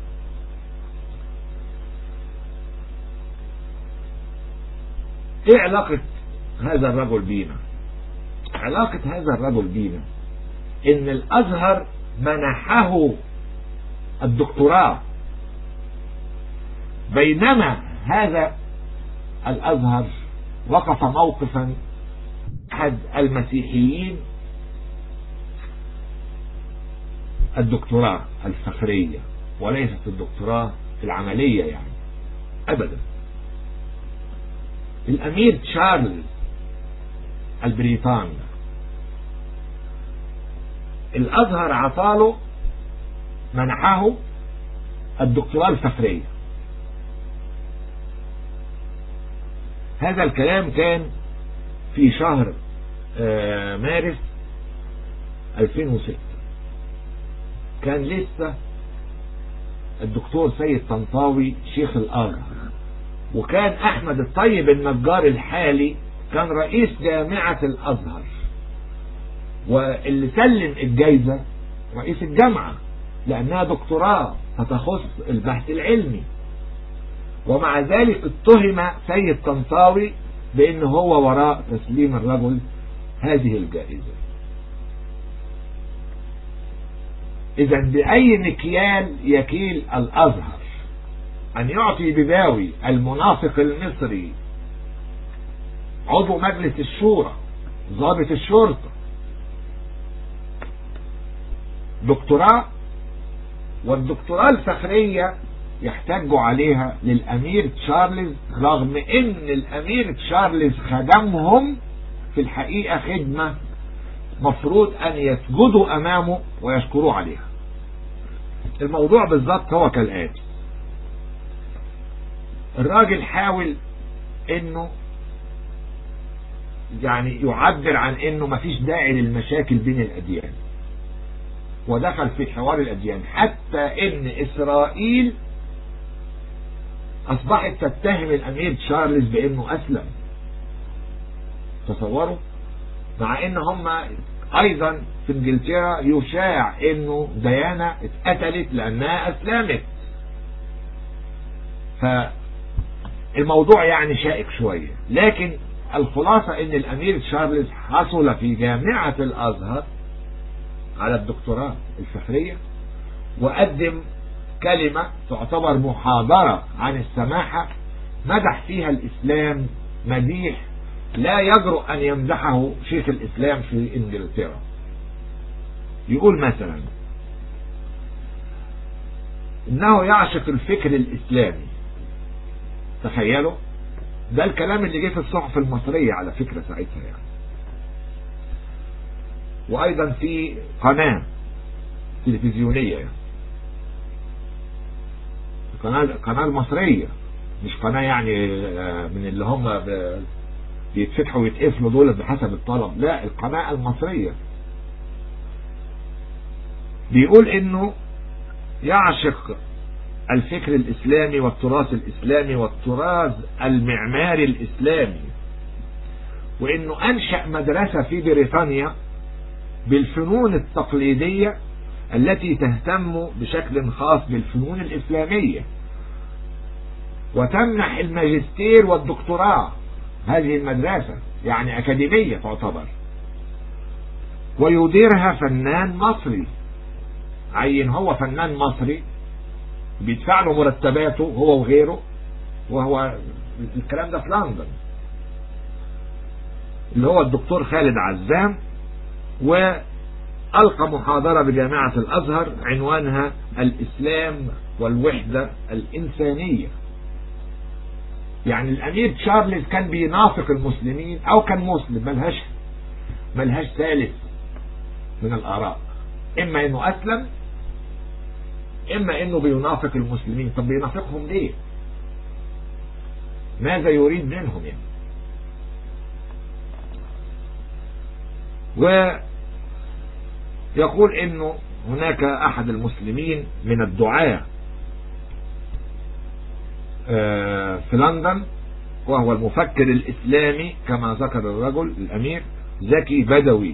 إيه علاقة هذا الرجل بينا علاقة هذا الرجل بينا إن الأزهر منحه الدكتوراه بينما هذا الأزهر وقف موقفا أحد المسيحيين الدكتوراه الفخرية وليست الدكتوراه العملية يعني أبدا الأمير تشارلز البريطاني الأزهر عطاله منحه الدكتوراه الفخرية هذا الكلام كان في شهر مارس 2006 كان لسه الدكتور سيد طنطاوي شيخ الازهر وكان احمد الطيب النجار الحالي كان رئيس جامعة الازهر واللي سلم الجايزة رئيس الجامعة لانها دكتوراه فتخص البحث العلمي ومع ذلك اتهم سيد طنطاوي بان هو وراء تسليم الرجل هذه الجائزة اذا باي مكيال يكيل الازهر ان يعطي بباوي المنافق المصري عضو مجلس الشورى ضابط الشرطة دكتوراه والدكتوراه الفخرية يحتاجوا عليها للأمير تشارلز رغم ان الأمير تشارلز خدمهم في الحقيقة خدمة مفروض أن يسجدوا أمامه ويشكروا عليها الموضوع بالظبط هو كالآتي الراجل حاول انه يعني يعبر عن انه مفيش داعي للمشاكل بين الاديان ودخل في حوار الاديان حتى ان اسرائيل اصبحت تتهم الامير تشارلز بانه اسلم تصوروا مع ان هم ايضا في انجلترا يشاع انه ديانا اتقتلت لانها اسلمت فالموضوع يعني شائك شوية لكن الخلاصة ان الامير تشارلز حصل في جامعة الازهر على الدكتوراه الفخرية وقدم كلمة تعتبر محاضرة عن السماحة مدح فيها الاسلام مديح لا يجرؤ ان يمدحه شيخ الاسلام في انجلترا يقول مثلا انه يعشق الفكر الاسلامي تخيلوا ده الكلام اللي جه في الصحف المصرية على فكرة ساعتها يعني وايضا في قناة تلفزيونية يعني القناة القناة المصرية مش قناة يعني من اللي هم بيتفتحوا ويتقفلوا دول بحسب الطلب لا القناة المصرية بيقول انه يعشق الفكر الإسلامي والتراث الإسلامي والتراث المعماري الإسلامي وإنه أنشأ مدرسة في بريطانيا بالفنون التقليدية التي تهتم بشكل خاص بالفنون الإسلامية وتمنح الماجستير والدكتوراه هذه المدرسة يعني أكاديمية تعتبر ويديرها فنان مصري عين هو فنان مصري بيدفع له مرتباته هو وغيره وهو الكلام ده في لندن اللي هو الدكتور خالد عزام وألقى محاضرة بجامعة الأزهر عنوانها الإسلام والوحدة الإنسانية يعني الأمير تشارلز كان بينافق المسلمين أو كان مسلم ملهاش ملهاش ثالث من الآراء إما إنه أسلم إما إنه بينافق المسلمين طب بينافقهم ليه ماذا يريد منهم يعني ويقول انه هناك احد المسلمين من الدعاة في لندن وهو المفكر الاسلامي كما ذكر الرجل الامير زكي بدوي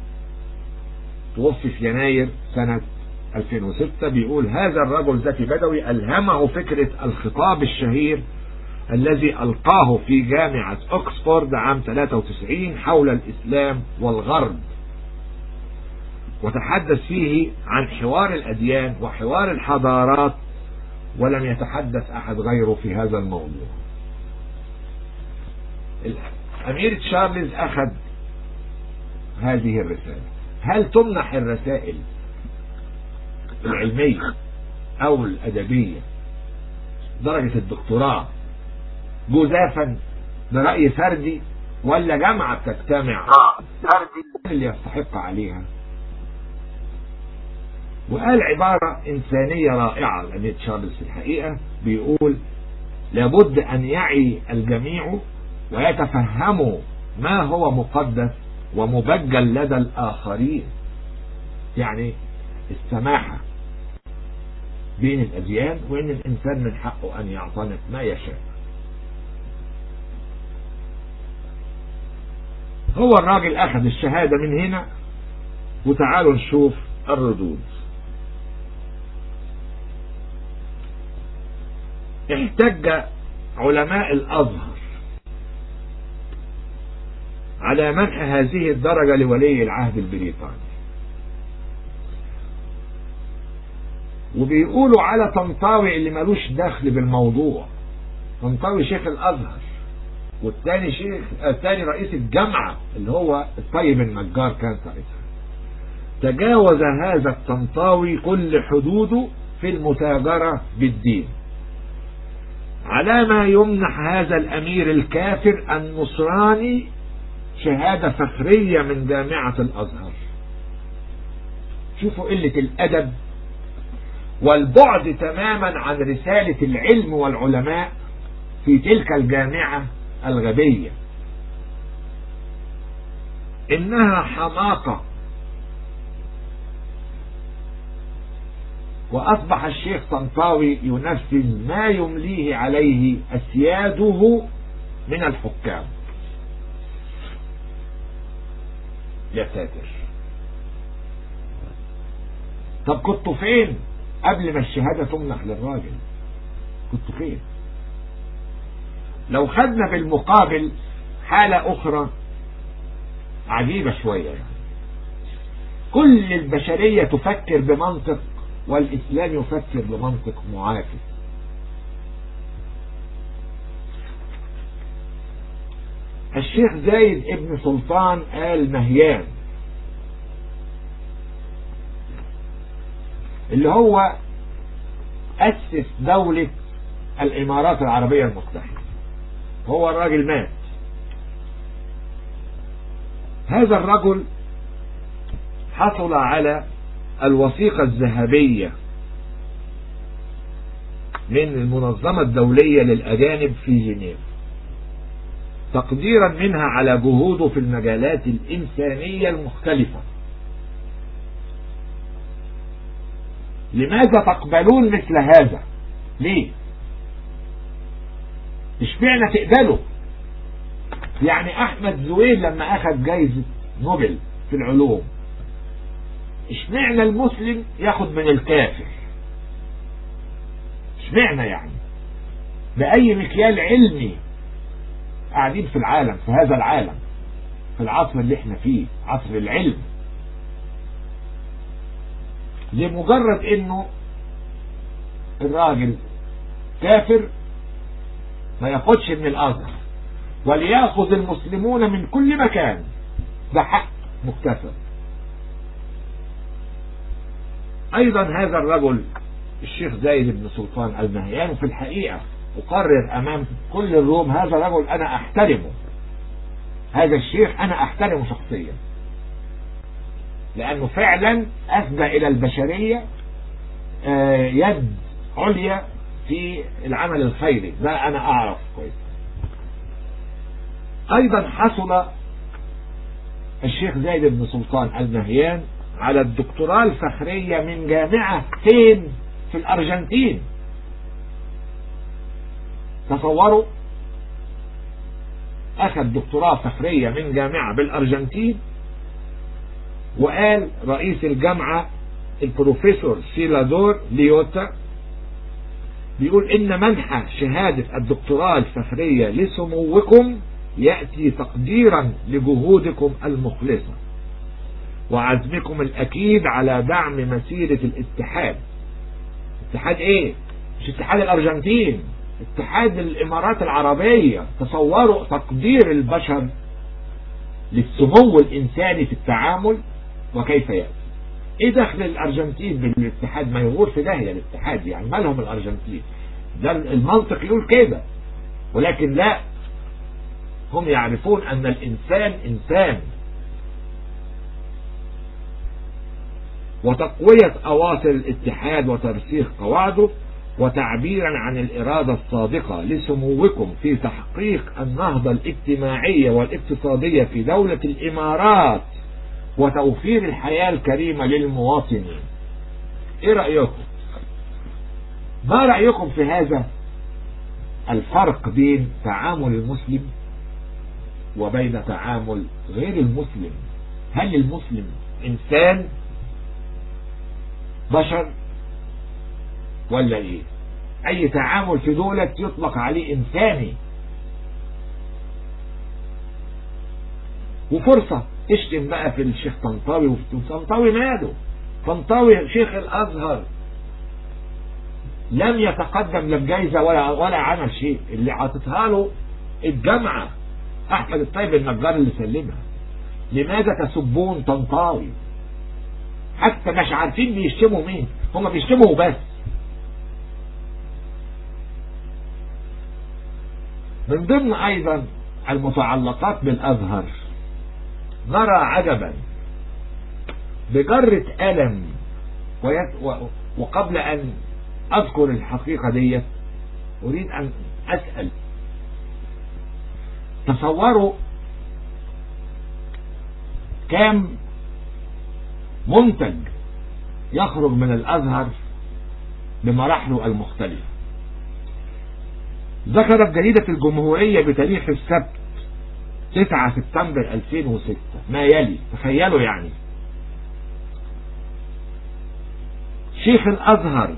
توفي في يناير سنة 2006 بيقول هذا الرجل زكي بدوي ألهمه فكرة الخطاب الشهير الذي ألقاه في جامعة أكسفورد عام 93 حول الإسلام والغرب وتحدث فيه عن حوار الأديان وحوار الحضارات ولم يتحدث أحد غيره في هذا الموضوع الأمير تشارلز أخذ هذه الرسالة هل تمنح الرسائل العلمية أو الأدبية درجة الدكتوراه جزافا برأي فردي ولا جامعة بتجتمع اللي يستحق عليها وقال عبارة إنسانية رائعة الأمير تشارلز في الحقيقة بيقول لابد أن يعي الجميع ويتفهموا ما هو مقدس ومبجل لدى الآخرين يعني السماحة بين الأديان وإن الإنسان من حقه أن يعتنق ما يشاء هو الراجل أخذ الشهادة من هنا وتعالوا نشوف الردود احتج علماء الأزهر على منح هذه الدرجة لولي العهد البريطاني وبيقولوا على طنطاوي اللي ملوش دخل بالموضوع طنطاوي شيخ الأزهر والتاني شيخ التاني رئيس الجامعة اللي هو الطيب النجار كان ساعتها تجاوز هذا الطنطاوي كل حدوده في المتاجرة بالدين على ما يمنح هذا الأمير الكافر النصراني شهادة فخرية من جامعة الأزهر شوفوا قلة الأدب والبعد تماما عن رسالة العلم والعلماء في تلك الجامعة الغبية إنها حماقة وأصبح الشيخ طنطاوي ينفذ ما يمليه عليه أسياده من الحكام يا ساتر طب كنتوا فين قبل ما الشهادة تمنح للراجل كنتوا فين لو خدنا بالمقابل حالة أخرى عجيبة شوية يعني. كل البشرية تفكر بمنطق والإسلام يفكر بمنطق معاكس الشيخ زايد ابن سلطان آل مهيان اللي هو أسس دولة الإمارات العربية المتحدة هو الراجل مات هذا الرجل حصل على الوثيقة الذهبية من المنظمة الدولية للأجانب في جنيف تقديرا منها على جهوده في المجالات الإنسانية المختلفة لماذا تقبلون مثل هذا ليه اشمعنى تقبلوا يعني احمد زويل لما اخذ جايزة نوبل في العلوم اشمعنى المسلم ياخد من الكافر اشمعنى يعني بأي مكيال علمي قاعدين في العالم في هذا العالم في العصر اللي احنا فيه عصر العلم لمجرد انه الراجل كافر ما ياخدش من الازهر وليأخذ المسلمون من كل مكان ده حق مكتسب ايضا هذا الرجل الشيخ زايد بن سلطان النهيان في الحقيقة أقرر أمام كل الروم هذا الرجل أنا أحترمه هذا الشيخ أنا أحترمه شخصيا لأنه فعلا أسدى إلى البشرية يد عليا في العمل الخيري ده أنا أعرف كويس أيضا حصل الشيخ زايد بن سلطان النهيان على الدكتوراه الفخرية من جامعة فين في الأرجنتين تصوروا أخذ دكتوراه فخرية من جامعة بالأرجنتين وقال رئيس الجامعة البروفيسور سيلادور ليوتا بيقول إن منح شهادة الدكتوراه الفخرية لسموكم يأتي تقديرا لجهودكم المخلصة وعزمكم الأكيد على دعم مسيرة الاتحاد اتحاد ايه مش اتحاد الارجنتين اتحاد الامارات العربية تصوروا تقدير البشر للسمو الانساني في التعامل وكيف يأتي ايه دخل الارجنتين بالاتحاد ما يغور في داهية الاتحاد يعني مالهم الارجنتين ده المنطق يقول كده ولكن لا هم يعرفون ان الانسان انسان وتقوية أواصر الاتحاد وترسيخ قواعده وتعبيرا عن الإرادة الصادقة لسموكم في تحقيق النهضة الاجتماعية والاقتصادية في دولة الإمارات وتوفير الحياة الكريمة للمواطنين ايه رأيكم ما رأيكم في هذا الفرق بين تعامل المسلم وبين تعامل غير المسلم هل المسلم انسان بشر ولا ايه اي تعامل في دولة يطلق عليه انساني وفرصة اشتم بقى في الشيخ طنطاوي وفي طنطاوي ماله طنطاوي شيخ الازهر لم يتقدم لا بجايزة ولا ولا عمل شيء اللي عطتها له الجامعة احمد الطيب النجار اللي سلمها لماذا تسبون طنطاوي حتى مش عارفين بيشتموا مين هم بيشتموا بس من ضمن ايضا المتعلقات بالازهر نرى عجبا بجرة ألم وقبل أن أذكر الحقيقة ديت أريد أن أسأل تصوروا كام منتج يخرج من الأزهر بمراحله المختلفة ذكرت جريدة الجمهورية بتاريخ السبت 9 سبتمبر 2006 ما يلي تخيلوا يعني شيخ الأزهر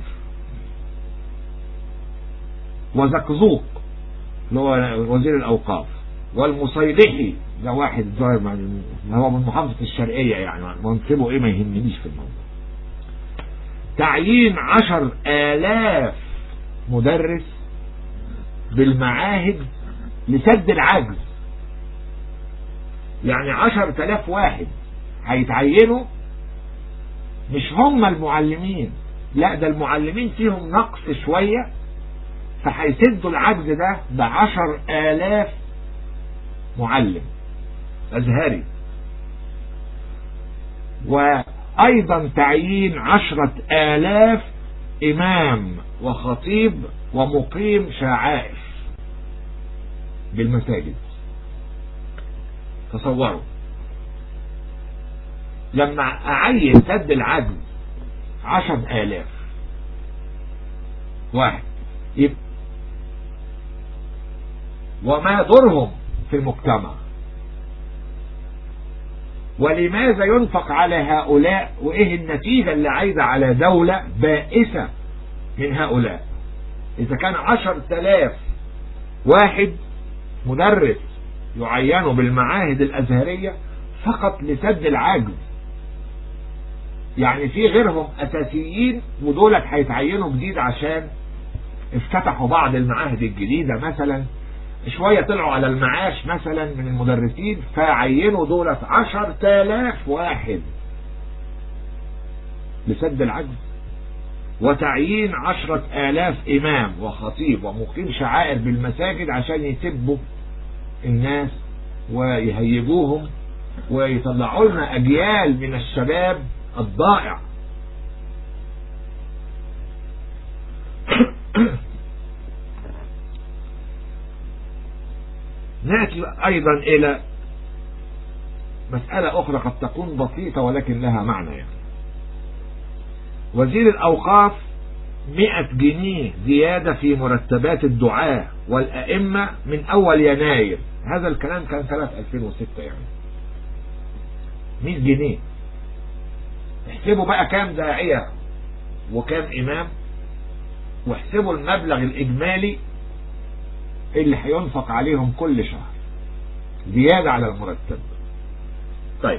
وزقزوق اللي هو وزير الأوقاف والمصيلحي ده واحد ظاهر هو من محافظة الشرقية يعني منصبه ايه ما يهمنيش في الموضوع تعيين عشر آلاف مدرس بالمعاهد لسد العجز يعني عشر تلاف واحد هيتعينوا مش هم المعلمين لا ده المعلمين فيهم نقص شوية فهيسدوا العجز ده بعشر آلاف معلم أزهري وأيضا تعيين عشرة آلاف إمام وخطيب ومقيم شعائر بالمساجد تصوروا لما أعين سد العجز عشر آلاف واحد يبقى وما دورهم في المجتمع ولماذا ينفق على هؤلاء وايه النتيجة اللي عايزة على دولة بائسة من هؤلاء اذا كان عشر تلاف واحد مدرس يعينوا بالمعاهد الازهرية فقط لسد العجز يعني في غيرهم اساسيين ودولت هيتعينوا جديد عشان افتتحوا بعض المعاهد الجديدة مثلا شوية طلعوا على المعاش مثلا من المدرسين فعينوا دولة عشر تالاف واحد لسد العجز وتعيين عشرة آلاف إمام وخطيب ومقيم شعائر بالمساجد عشان يسبوا الناس ويهيجوهم ويطلعوا لنا أجيال من الشباب الضائع نأتي أيضا إلى مسألة أخرى قد تكون بسيطة ولكن لها معنى يعني وزير الأوقاف مئة جنيه زيادة في مرتبات الدعاة والأئمة من أول يناير هذا الكلام كان سنة 2006 يعني 100 جنيه احسبوا بقى كام داعية وكام إمام واحسبوا المبلغ الإجمالي اللي هينفق عليهم كل شهر زيادة على المرتب طيب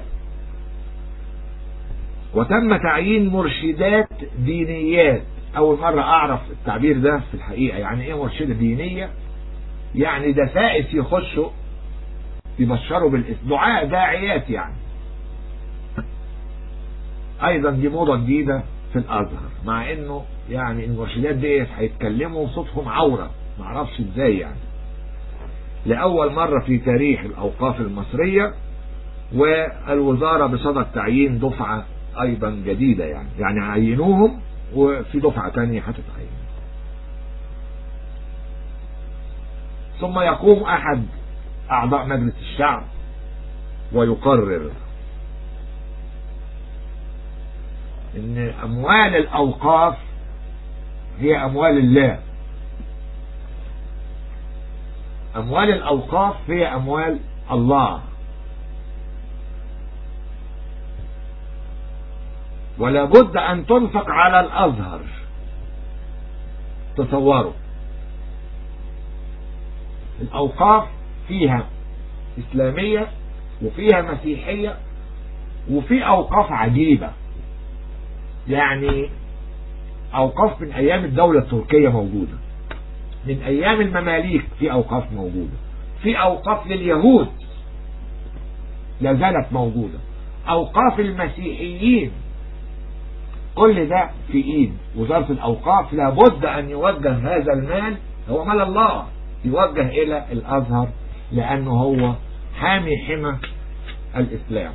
وتم تعيين مرشدات دينيات أول مرة أعرف التعبير ده في الحقيقة يعني إيه مرشدة دينية يعني دسائس يخشوا يبشروا بالاسم دعاء داعيات يعني أيضا دي موضة جديدة في الأزهر مع إنه يعني المرشدات ديت هيتكلموا صوتهم عورة معرفش إزاي يعني لأول مرة في تاريخ الأوقاف المصرية والوزارة بصدد تعيين دفعة أيضا جديدة يعني يعني عينوهم وفي دفعة تانية هتتعين ثم يقوم أحد أعضاء مجلس الشعب ويقرر ان اموال الاوقاف هي اموال الله اموال الاوقاف هي اموال الله ولا بد ان تنفق على الازهر تصوروا الاوقاف فيها اسلامية وفيها مسيحية وفي اوقاف عجيبة يعني اوقاف من ايام الدولة التركية موجودة من ايام المماليك في اوقاف موجودة في اوقاف لليهود لا زالت موجودة اوقاف المسيحيين كل ده في ايد وزارة الاوقاف لابد ان يوجه هذا المال هو مال الله يوجه الى الازهر لانه هو حامي حمى الاسلام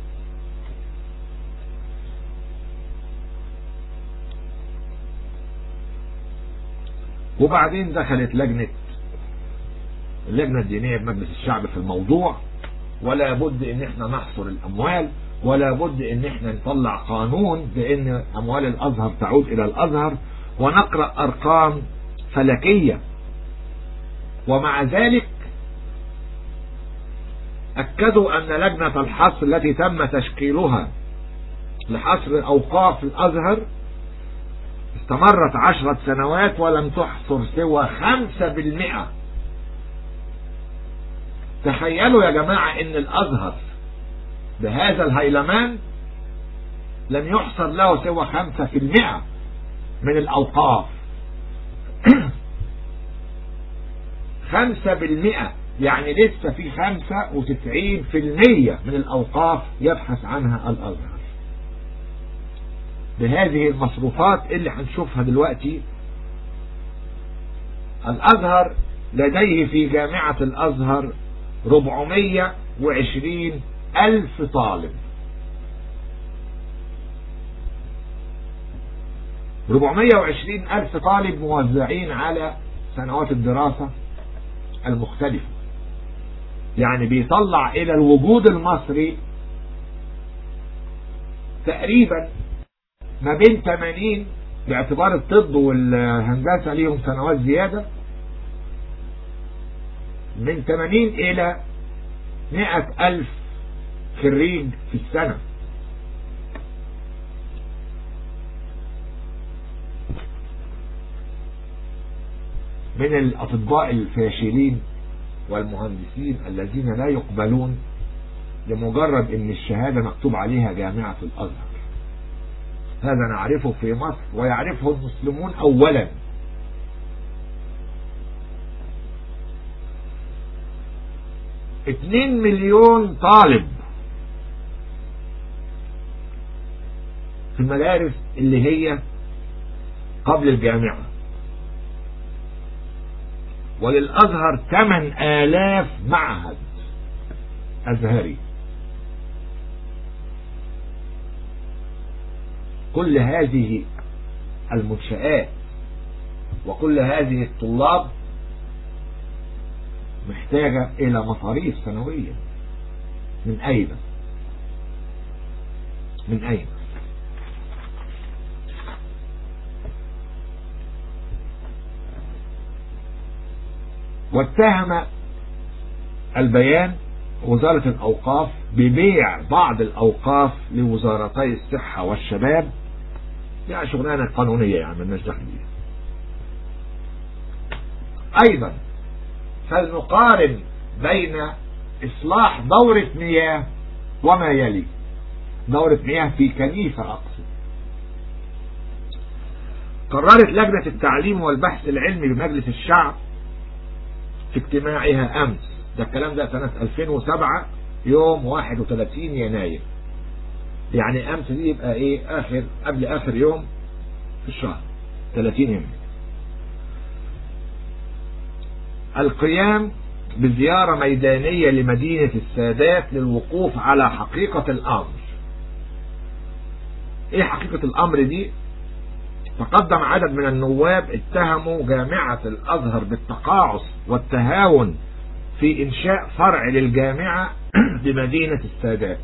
وبعدين دخلت لجنة اللجنة الدينية بمجلس الشعب في الموضوع ولا بد ان احنا نحصر الاموال ولا بد ان احنا نطلع قانون بان اموال الازهر تعود الى الازهر ونقرأ ارقام فلكية ومع ذلك اكدوا ان لجنة الحصر التي تم تشكيلها لحصر اوقاف الازهر استمرت عشرة سنوات ولم تحصر سوى خمسة بالمئة تخيلوا يا جماعة ان الازهر بهذا الهيلمان لم يحصر له سوى خمسة في المئة من الاوقاف خمسة بالمئة يعني لسه في خمسة وتسعين في المية من الاوقاف يبحث عنها الازهر بهذه المصروفات اللي هنشوفها دلوقتي الازهر لديه في جامعة الازهر 420 الف طالب 420 الف طالب موزعين على سنوات الدراسة المختلفة يعني بيطلع الى الوجود المصري تقريبا ما بين 80 باعتبار الطب والهندسة ليهم سنوات زيادة من 80 إلى 100 ألف خريج في السنة من الأطباء الفاشلين والمهندسين الذين لا يقبلون لمجرد ان الشهادة مكتوب عليها جامعة الأزهر هذا نعرفه في مصر ويعرفه المسلمون أولا اتنين مليون طالب في المدارس اللي هي قبل الجامعة وللأزهر 8000 معهد أزهري كل هذه المنشآت وكل هذه الطلاب محتاجة إلى مصاريف سنوية من أين من أين واتهم البيان وزارة الأوقاف ببيع بعض الأوقاف لوزارتي الصحة والشباب يعني شغلانة قانونية يعني مالناش دخل بيها أيضا فلنقارن بين إصلاح دورة مياه وما يلي دورة مياه في كنيسة أقصد قررت لجنة التعليم والبحث العلمي بمجلس الشعب في اجتماعها أمس ده الكلام ده سنة 2007 يوم 31 يناير يعني أمس دي يبقى إيه آخر قبل آخر يوم في الشهر 30 يناير القيام بزيارة ميدانية لمدينة السادات للوقوف على حقيقة الأمر ايه حقيقة الأمر دي تقدم عدد من النواب اتهموا جامعة الأزهر بالتقاعس والتهاون في إنشاء فرع للجامعة بمدينة السادات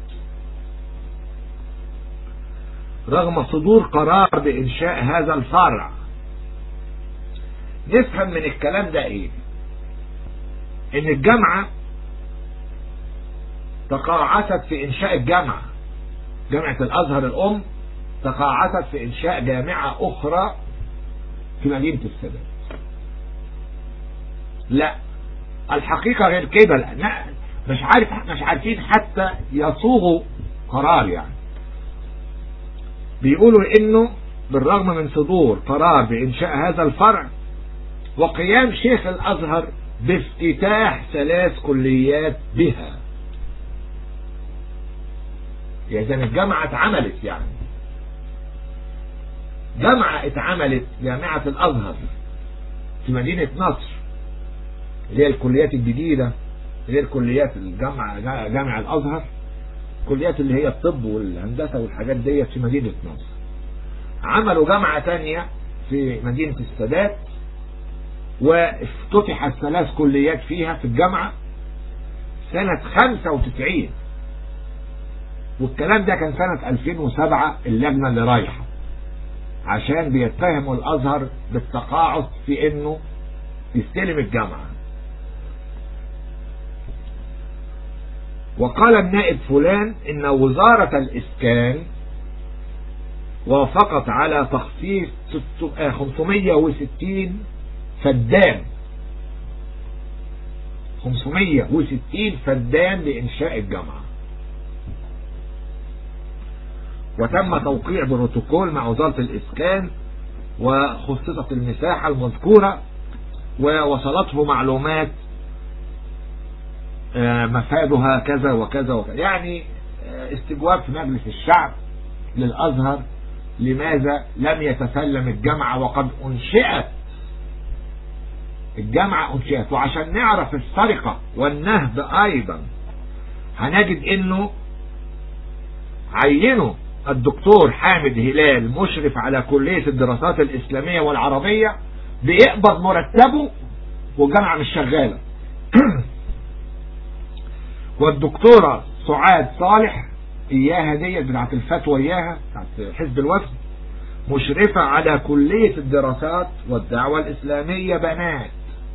رغم صدور قرار بإنشاء هذا الفرع نفهم من الكلام ده ايه ان الجامعة تقاعست في انشاء الجامعة جامعة الازهر الام تقاعست في انشاء جامعة اخرى في مدينة السادات لا الحقيقة غير كده لا مش عارف مش عارفين حتى يصوغوا قرار يعني بيقولوا انه بالرغم من صدور قرار بانشاء هذا الفرع وقيام شيخ الازهر بافتتاح ثلاث كليات بها يعني الجامعة اتعملت يعني جامعة اتعملت جامعة الازهر في مدينة نصر اللي هي الكليات الجديدة اللي هي الكليات الجامعة جامع الازهر الكليات اللي هي الطب والهندسة والحاجات ديت في مدينة نصر عملوا جامعة تانية في مدينة السادات وافتتحت ثلاث كليات فيها في الجامعة سنة 95 والكلام ده كان سنة 2007 اللجنة اللي رايحة عشان بيتهموا الازهر بالتقاعس في انه يستلم الجامعة وقال النائب فلان ان وزارة الاسكان وافقت على تخصيص 560 فدان 560 فدان لإنشاء الجامعة وتم توقيع بروتوكول مع وزارة الإسكان وخصصت المساحة المذكورة ووصلته معلومات مفادها كذا وكذا وكذا يعني استجواب في مجلس الشعب للأزهر لماذا لم يتسلم الجامعة وقد أنشئت الجامعة أنشئت وعشان نعرف السرقة والنهب أيضا هنجد إنه عينوا الدكتور حامد هلال مشرف على كلية الدراسات الإسلامية والعربية بيقبض مرتبه والجامعة مش شغالة والدكتورة سعاد صالح إياها ديت بتاعت الفتوى إياها بتاعت حزب الوفد مشرفة على كلية الدراسات والدعوة الإسلامية بنات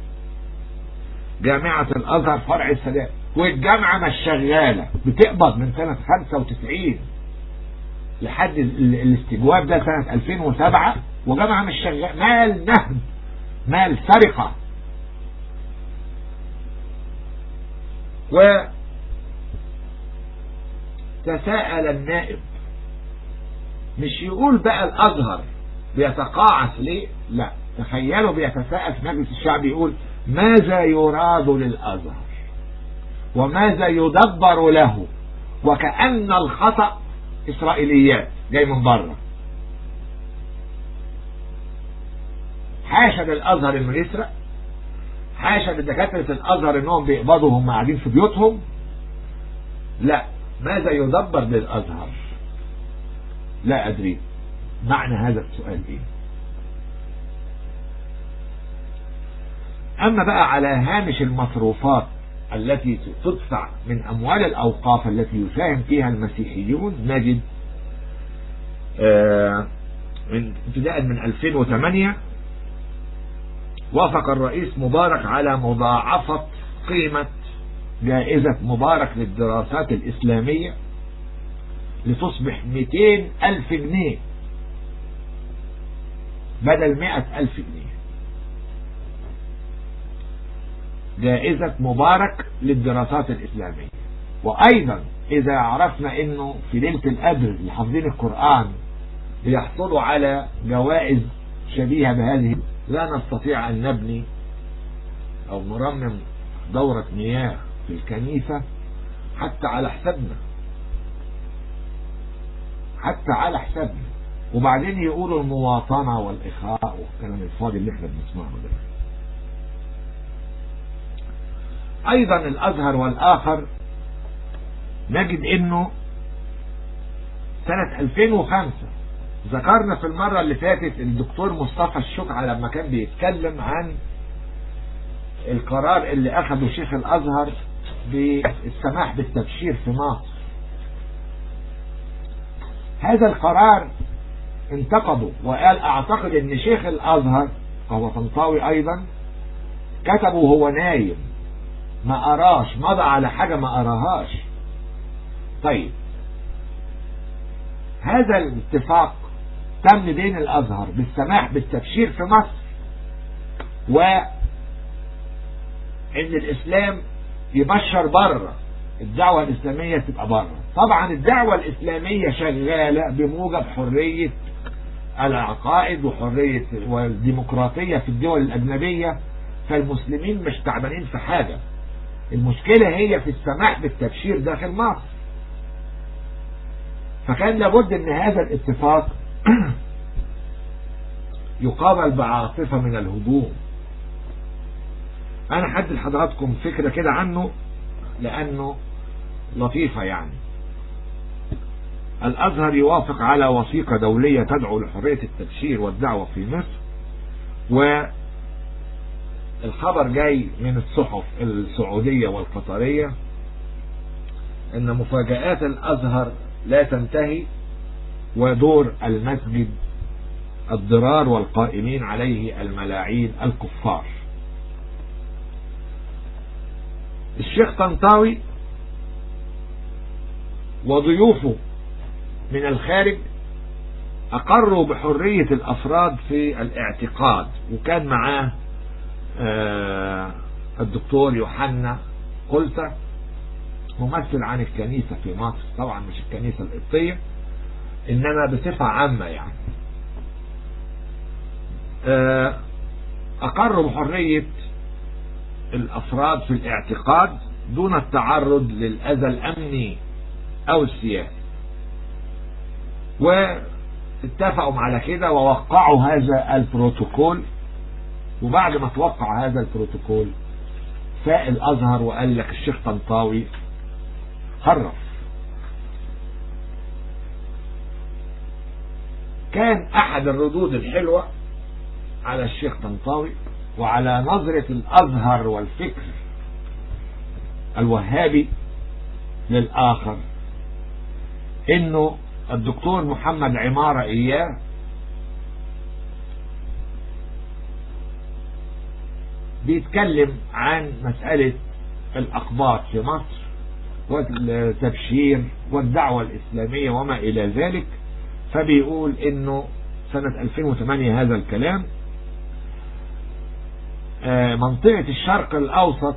جامعة الأزهر فرع السادات والجامعة مش شغالة بتقبض من سنة 95 لحد الاستجواب ده سنة 2007 وجامعة مش شغالة مال نهب مال سرقة و تساءل النائب مش يقول بقى الازهر بيتقاعس ليه لا تخيلوا بيتساءل في مجلس الشعب يقول ماذا يراد للازهر وماذا يدبر له وكأن الخطأ إسرائيليات جاي من بره حاشا للأزهر إنه يسرق حاشا لدكاترة الأزهر إنهم بيقبضوا هم قاعدين في بيوتهم لا ماذا يدبر للأزهر لا أدري معنى هذا السؤال إيه أما بقى على هامش المصروفات التي تدفع من أموال الأوقاف التي يساهم فيها المسيحيون نجد من ابتداء من 2008 وافق الرئيس مبارك على مضاعفة قيمة جائزة مبارك للدراسات الإسلامية لتصبح 200 ألف جنيه بدل 100 ألف جنيه جائزة مبارك للدراسات الإسلامية وأيضا إذا عرفنا أنه في ليلة القدر اللي حافظين القرآن بيحصلوا على جوائز شبيهة بهذه لا نستطيع أن نبني أو نرمم دورة مياه في الكنيسة حتى على حسابنا حتى على حسابنا وبعدين يقولوا المواطنة والإخاء والكلام الفاضي اللي احنا بنسمعه ده ايضا الازهر والاخر نجد انه سنة 2005 ذكرنا في المرة اللي فاتت الدكتور مصطفى الشكعة لما كان بيتكلم عن القرار اللي اخده شيخ الازهر بالسماح بالتبشير في مصر هذا القرار انتقده وقال اعتقد ان شيخ الازهر وهو طنطاوي ايضا كتبه وهو نايم ما أراش مضى على حاجة ما أراهاش طيب هذا الاتفاق تم بين الأزهر بالسماح بالتبشير في مصر و ان الإسلام يبشر بره الدعوة الإسلامية تبقى بره طبعا الدعوة الإسلامية شغالة بموجب حرية العقائد وحرية والديمقراطية في الدول الأجنبية فالمسلمين مش تعبانين في حاجة المشكلة هي في السماح بالتبشير داخل مصر فكان لابد ان هذا الاتفاق يقابل بعاطفة من الهجوم انا حد لحضراتكم فكرة كده عنه لانه لطيفة يعني الازهر يوافق على وثيقة دولية تدعو لحرية التبشير والدعوة في مصر و الخبر جاي من الصحف السعودية والقطرية ان مفاجآت الازهر لا تنتهي ودور المسجد الضرار والقائمين عليه الملاعين الكفار الشيخ طنطاوي وضيوفه من الخارج أقروا بحرية الأفراد في الاعتقاد وكان معاه آه الدكتور يوحنا قلت ممثل عن الكنيسة في مصر طبعا مش الكنيسة القبطية إنما بصفة عامة يعني آه أقروا بحرية الأفراد في الاعتقاد دون التعرض للأذى الأمني أو السياسي واتفقوا على كده ووقعوا هذا البروتوكول وبعد ما توقع هذا البروتوكول فاق الأزهر وقال لك الشيخ طنطاوي خرف كان أحد الردود الحلوة على الشيخ طنطاوي وعلى نظرة الأزهر والفكر الوهابي للآخر إنه الدكتور محمد عمارة إياه بيتكلم عن مسألة الأقباط في مصر والتبشير والدعوة الإسلامية وما إلى ذلك فبيقول إنه سنة 2008 هذا الكلام منطقة الشرق الأوسط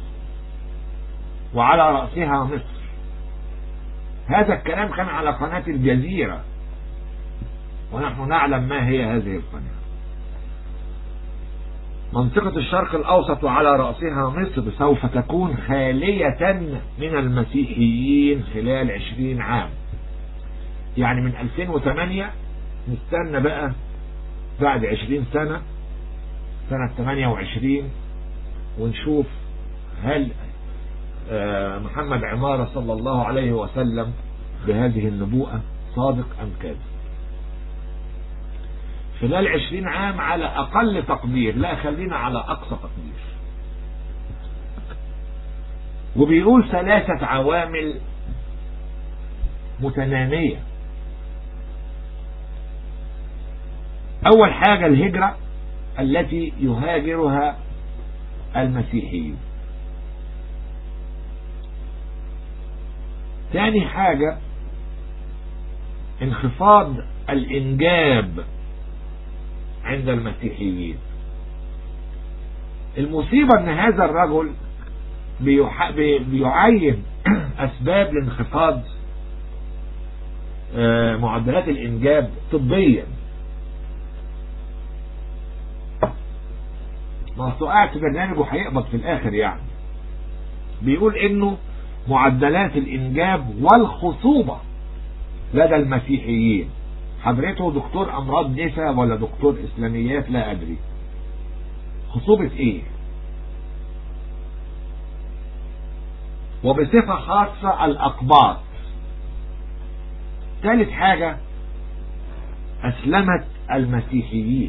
وعلى رأسها مصر هذا الكلام كان على قناة الجزيرة ونحن نعلم ما هي هذه القناة منطقة الشرق الأوسط وعلى رأسها مصر سوف تكون خالية من المسيحيين خلال عشرين عام يعني من 2008 نستنى بقى بعد عشرين سنة سنة 28 ونشوف هل محمد عمارة صلى الله عليه وسلم بهذه النبوءة صادق أم كاذب خلال عشرين عام على أقل تقدير لا خلينا على أقصى تقدير وبيقول ثلاثة عوامل متنامية أول حاجة الهجرة التي يهاجرها المسيحيون ثاني حاجة انخفاض الإنجاب عند المسيحيين المصيبة ان هذا الرجل بيح... بيعين اسباب لانخفاض معدلات الانجاب طبيا ما هو قاعد في برنامج وهيقبض في الاخر يعني بيقول انه معدلات الانجاب والخصوبة لدى المسيحيين حضرته دكتور امراض نساء ولا دكتور اسلاميات لا ادري خصوبة ايه وبصفة خاصة الاقباط ثالث حاجة اسلمت المسيحيين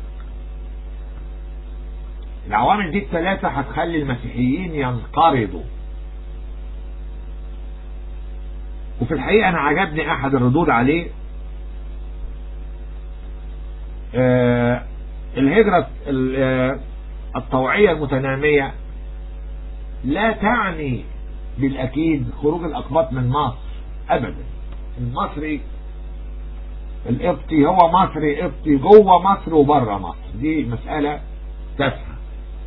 العوامل دي الثلاثة هتخلي المسيحيين ينقرضوا وفي الحقيقة انا عجبني احد الردود عليه آه الهجرة الطوعية المتنامية لا تعني بالأكيد خروج الأقباط من مصر أبدا المصري القبطي هو مصري قبطي جوه مصر وبره مصر دي مسألة تافهة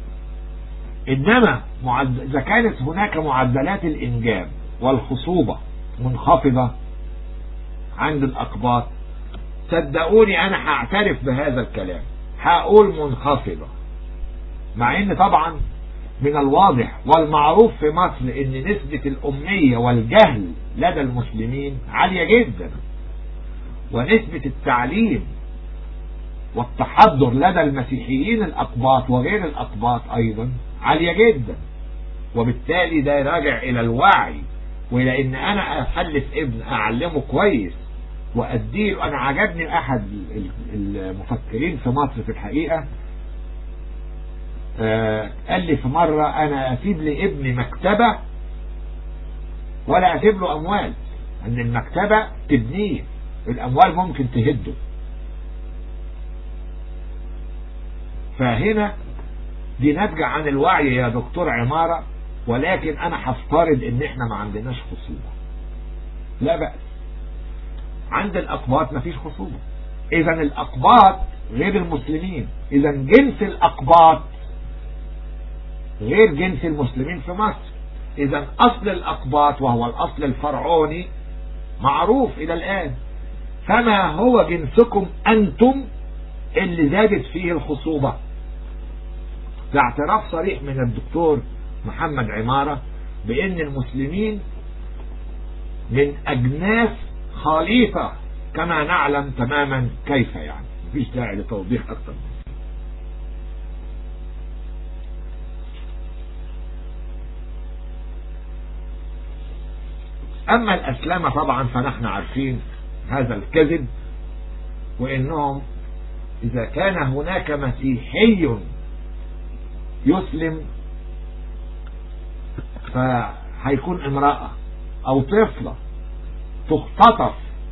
إنما إذا كانت هناك معدلات الإنجاب والخصوبة منخفضة عند الأقباط صدقوني انا هعترف بهذا الكلام هقول منخفضة مع ان طبعا من الواضح والمعروف في مصر ان نسبة الامية والجهل لدى المسلمين عالية جدا ونسبة التعليم والتحضر لدى المسيحيين الاقباط وغير الاقباط ايضا عالية جدا وبالتالي ده راجع الى الوعي والى ان انا اخلف ابن اعلمه كويس وأديه أنا عجبني أحد المفكرين في مصر في الحقيقة قال لي في مرة أنا أسيب لابني مكتبة ولا أسيب له أموال أن المكتبة تبنيه الأموال ممكن تهده فهنا دي ناتجة عن الوعي يا دكتور عمارة ولكن أنا هفترض إن إحنا ما عندناش خصوبة لا بأس عند الأقباط مفيش خصوبة إذا الأقباط غير المسلمين إذا جنس الأقباط غير جنس المسلمين في مصر إذا أصل الأقباط وهو الأصل الفرعوني معروف إلى الآن فما هو جنسكم أنتم اللي زادت فيه الخصوبة ده اعتراف صريح من الدكتور محمد عمارة بأن المسلمين من أجناس خليطة كما نعلم تماما كيف يعني مفيش داعي لتوضيح أكثر أما الأسلامة طبعا فنحن عارفين هذا الكذب وإنهم إذا كان هناك مسيحي يسلم فهيكون امرأة أو طفلة تختطف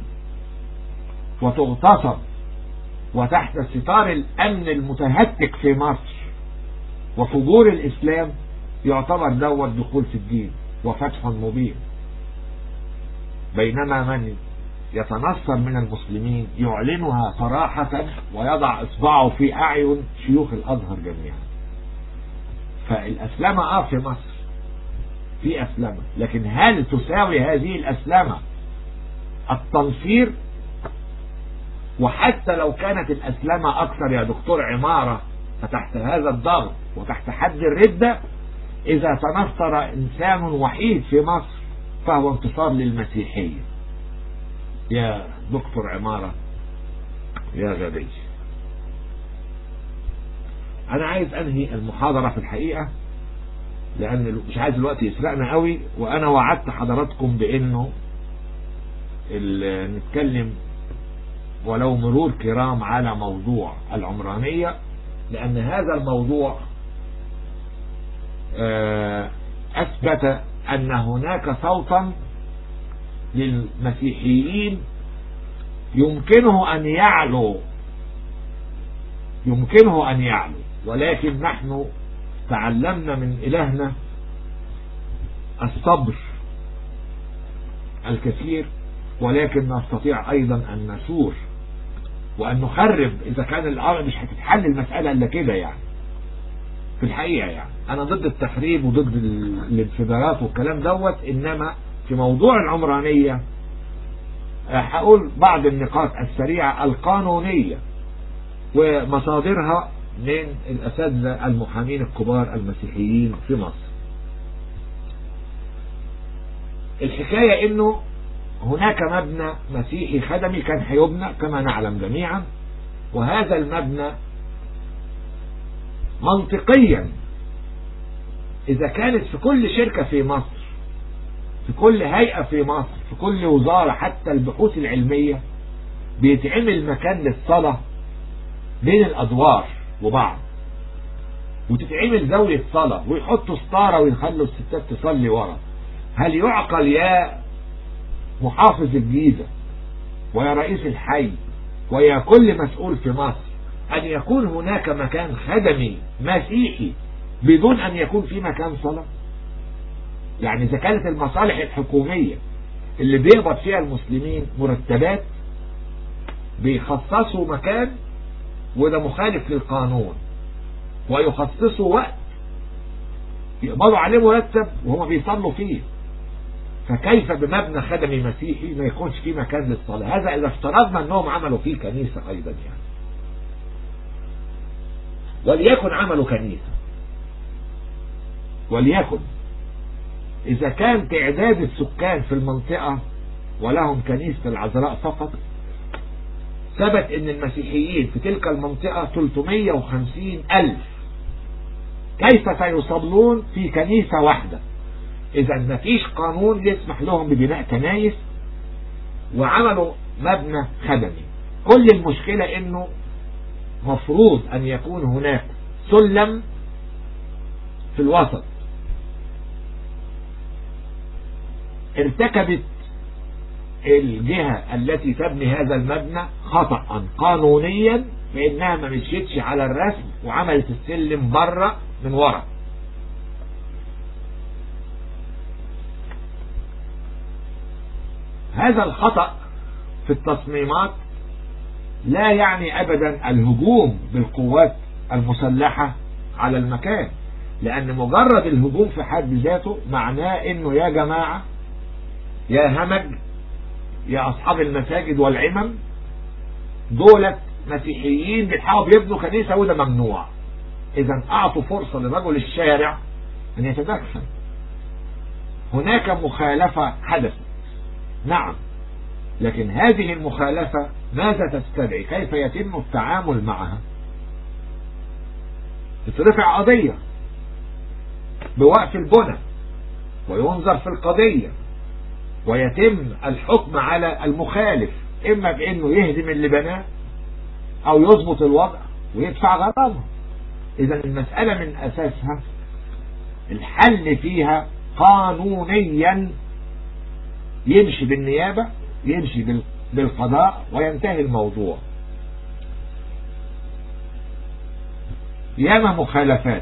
وتغتصب وتحت ستار الأمن المتهتك في مصر وفجور الإسلام يعتبر دوت دخول في الدين وفتح مبين بينما من يتنصر من المسلمين يعلنها صراحة ويضع إصبعه في أعين شيوخ الأزهر جميعا فالأسلمة آه في مصر في أسلمة لكن هل تساوي هذه الأسلمة التنصير وحتى لو كانت الأسلمة أكثر يا دكتور عمارة فتحت هذا الضغط وتحت حد الردة إذا تنصر إنسان وحيد في مصر فهو انتصار للمسيحية يا دكتور عمارة يا غبي أنا عايز أنهي المحاضرة في الحقيقة لأن مش عايز الوقت يسرقنا قوي وأنا وعدت حضراتكم بأنه نتكلم ولو مرور كرام على موضوع العمرانية لأن هذا الموضوع أثبت أن هناك صوتا للمسيحيين يمكنه أن يعلو يمكنه أن يعلو ولكن نحن تعلمنا من إلهنا الصبر الكثير ولكن نستطيع أيضا أن نثور وأن نخرب إذا كان الأمر مش هتتحل المسألة إلا كده يعني في الحقيقة يعني أنا ضد التخريب وضد الانفجارات والكلام دوت إنما في موضوع العمرانية هقول بعض النقاط السريعة القانونية ومصادرها من الأساتذة المحامين الكبار المسيحيين في مصر الحكاية انه هناك مبنى مسيحي خدمي كان هيبنى كما نعلم جميعا وهذا المبنى منطقيا اذا كانت في كل شركة في مصر في كل هيئة في مصر في كل وزارة حتى البحوث العلمية بيتعمل مكان للصلاة بين الادوار وبعض وتتعمل زاوية صلاة ويحطوا ستارة ويخلوا الستات تصلي ورا هل يعقل يا محافظ الجيزة ويا رئيس الحي ويا كل مسؤول في مصر أن يكون هناك مكان خدمي مسيحي بدون أن يكون في مكان صلاة يعني إذا كانت المصالح الحكومية اللي بيقبض فيها المسلمين مرتبات بيخصصوا مكان وده مخالف للقانون ويخصصوا وقت يقبضوا عليه مرتب وهم بيصلوا فيه فكيف بمبنى خدمي مسيحي ما يكونش فيه مكان للصلاة هذا إذا افترضنا أنهم عملوا فيه كنيسة أيضا يعني وليكن عملوا كنيسة وليكن إذا كان تعداد السكان في المنطقة ولهم كنيسة العذراء فقط ثبت ان المسيحيين في تلك المنطقة 350 ألف كيف سيصلون في كنيسة واحدة إذا مفيش قانون يسمح لهم ببناء كنايس وعملوا مبنى خدمي كل المشكلة انه مفروض ان يكون هناك سلم في الوسط ارتكبت الجهة التي تبني هذا المبنى خطأ قانونيا فإنها ما مشيتش على الرسم وعملت السلم بره من ورا هذا الخطأ في التصميمات لا يعني أبدا الهجوم بالقوات المسلحة على المكان لأن مجرد الهجوم في حد ذاته معناه إنه يا جماعة يا همج يا أصحاب المساجد والعمم دولة مسيحيين بيحاولوا يبنوا كنيسة وده ممنوع إذا أعطوا فرصة لرجل الشارع أن يتدخل هناك مخالفة حدثت نعم لكن هذه المخالفة ماذا تستدعي كيف يتم التعامل معها تترفع قضية بوقف البنى وينظر في القضية ويتم الحكم على المخالف اما بانه يهدم اللي بناه او يضبط الوضع ويدفع غرامه اذا المسألة من اساسها الحل فيها قانونيا يمشي بالنيابة يمشي بالقضاء وينتهي الموضوع ياما مخالفات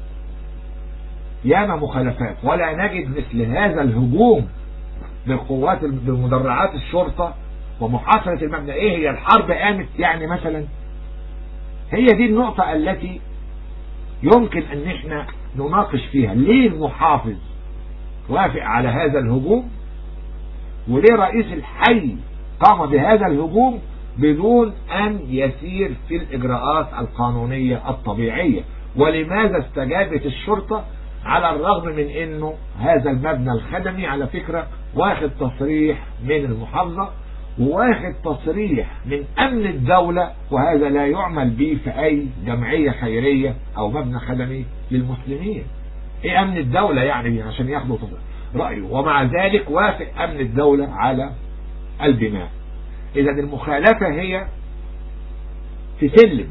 ياما مخالفات ولا نجد مثل هذا الهجوم بالقوات بمدرعات الشرطة ومحاصرة المبنى ايه هي الحرب قامت يعني مثلا هي دي النقطة التي يمكن ان احنا نناقش فيها ليه المحافظ وافق على هذا الهجوم وليه رئيس الحي قام بهذا الهجوم بدون أن يسير في الإجراءات القانونية الطبيعية ولماذا استجابت الشرطة على الرغم من أنه هذا المبنى الخدمي على فكرة واخد تصريح من المحافظة وواخد تصريح من أمن الدولة وهذا لا يعمل به في أي جمعية خيرية أو مبنى خدمي للمسلمين إيه أمن الدولة يعني عشان ياخدوا رأيه ومع ذلك وافق أمن الدولة على البناء إذا المخالفة هي في سلم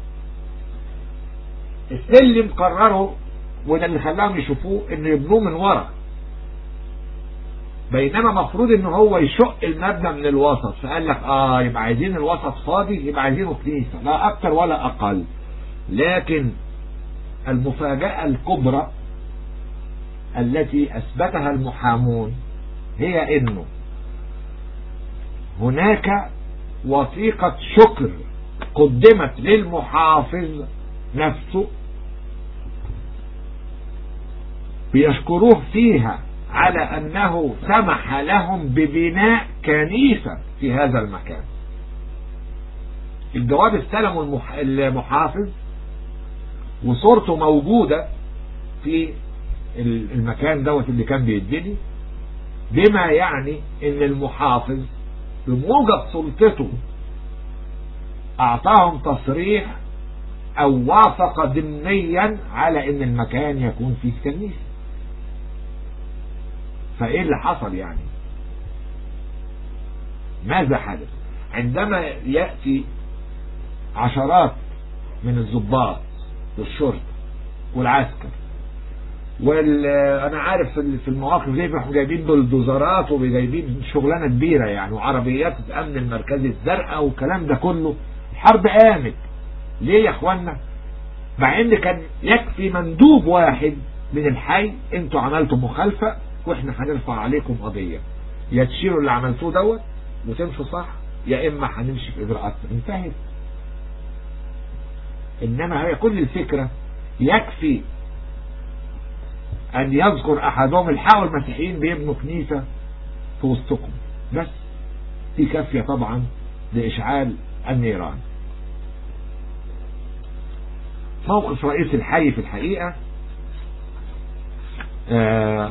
السلم قرروا وده اللي خلاهم يشوفوه ان يبنوه من ورا بينما مفروض ان هو يشق المبنى من الوسط فقال لك اه يبقى عايزين الوسط فاضي يبقى عايزينه كنيسة لا اكتر ولا اقل لكن المفاجأة الكبرى التي اثبتها المحامون هي انه هناك وثيقة شكر قدمت للمحافظ نفسه بيشكروه فيها على أنه سمح لهم ببناء كنيسة في هذا المكان الجواب استلموا المحافظ وصورته موجودة في المكان دوت اللي كان بيدني بما يعني ان المحافظ بموجب سلطته اعطاهم تصريح او وافق ضمنيا على ان المكان يكون فيه كنيسه فايه اللي حصل يعني ماذا حدث عندما يأتي عشرات من الضباط والشرطة والعسكر وانا عارف في المواقف دي بيروحوا جايبين بلدوزرات وجايبين شغلانه كبيره يعني وعربيات الامن المركزي الزرقاء والكلام ده كله الحرب قامت ليه يا اخوانا مع ان كان يكفي مندوب واحد من الحي انتوا عملتوا مخالفه واحنا هنرفع عليكم قضية يا تشيلوا اللي عملتوه دوت وتمشوا صح يا اما هنمشي في اجراءات انتهت انما هي كل الفكرة يكفي ان يذكر احدهم الحقوا المسيحيين بيبنوا كنيسة في وسطكم بس دي كافية طبعا لاشعال النيران موقف رئيس الحي في الحقيقة آه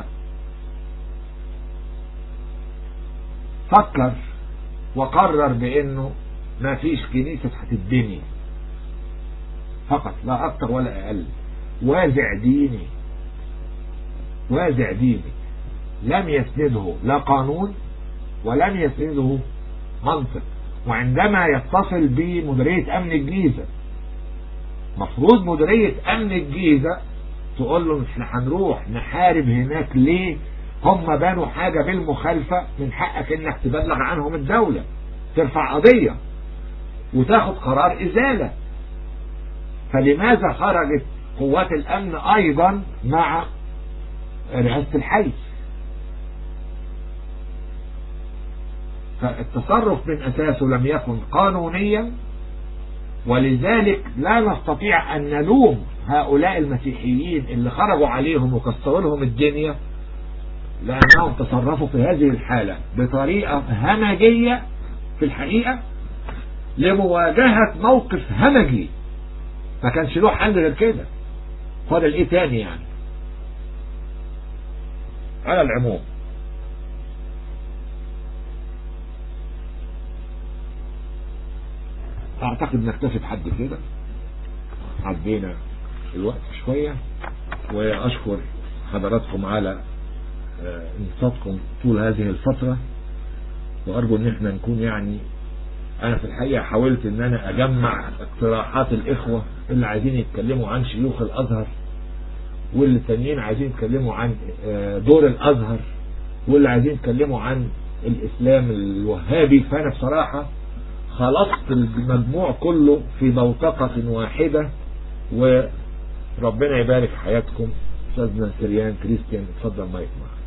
فكر وقرر بانه ما فيش كنيسة هتتبني فقط لا اكتر ولا اقل وازع ديني وازع ديني لم يسنده لا قانون ولم يسنده منطق وعندما يتصل بمديرية امن الجيزة مفروض مديرية امن الجيزة تقول له احنا هنروح نحارب هناك ليه هم بانوا حاجة بالمخالفة من حقك انك تبلغ عنهم الدولة ترفع قضية وتاخد قرار ازالة فلماذا خرجت قوات الامن ايضا مع رئاسة الحي فالتصرف من اساسه لم يكن قانونيا ولذلك لا نستطيع ان نلوم هؤلاء المسيحيين اللي خرجوا عليهم وكسروا لهم الدنيا لأنهم تصرفوا في هذه الحالة بطريقة همجية في الحقيقة لمواجهة موقف همجي ما كانش له حل غير كده فاضل ايه تاني يعني على العموم اعتقد نكتفي بحد كده عدينا الوقت شوية واشكر حضراتكم على انصاتكم طول هذه الفترة وارجو ان احنا نكون يعني انا في الحقيقة حاولت ان انا اجمع اقتراحات الاخوة اللي عايزين يتكلموا عن شيوخ الازهر واللي التانيين عايزين يتكلموا عن دور الازهر واللي عايزين يتكلموا عن الاسلام الوهابي فانا بصراحة خلصت المجموع كله في بوتقة واحدة وربنا يبارك حياتكم استاذنا سريان كريستيان اتفضل مايك معك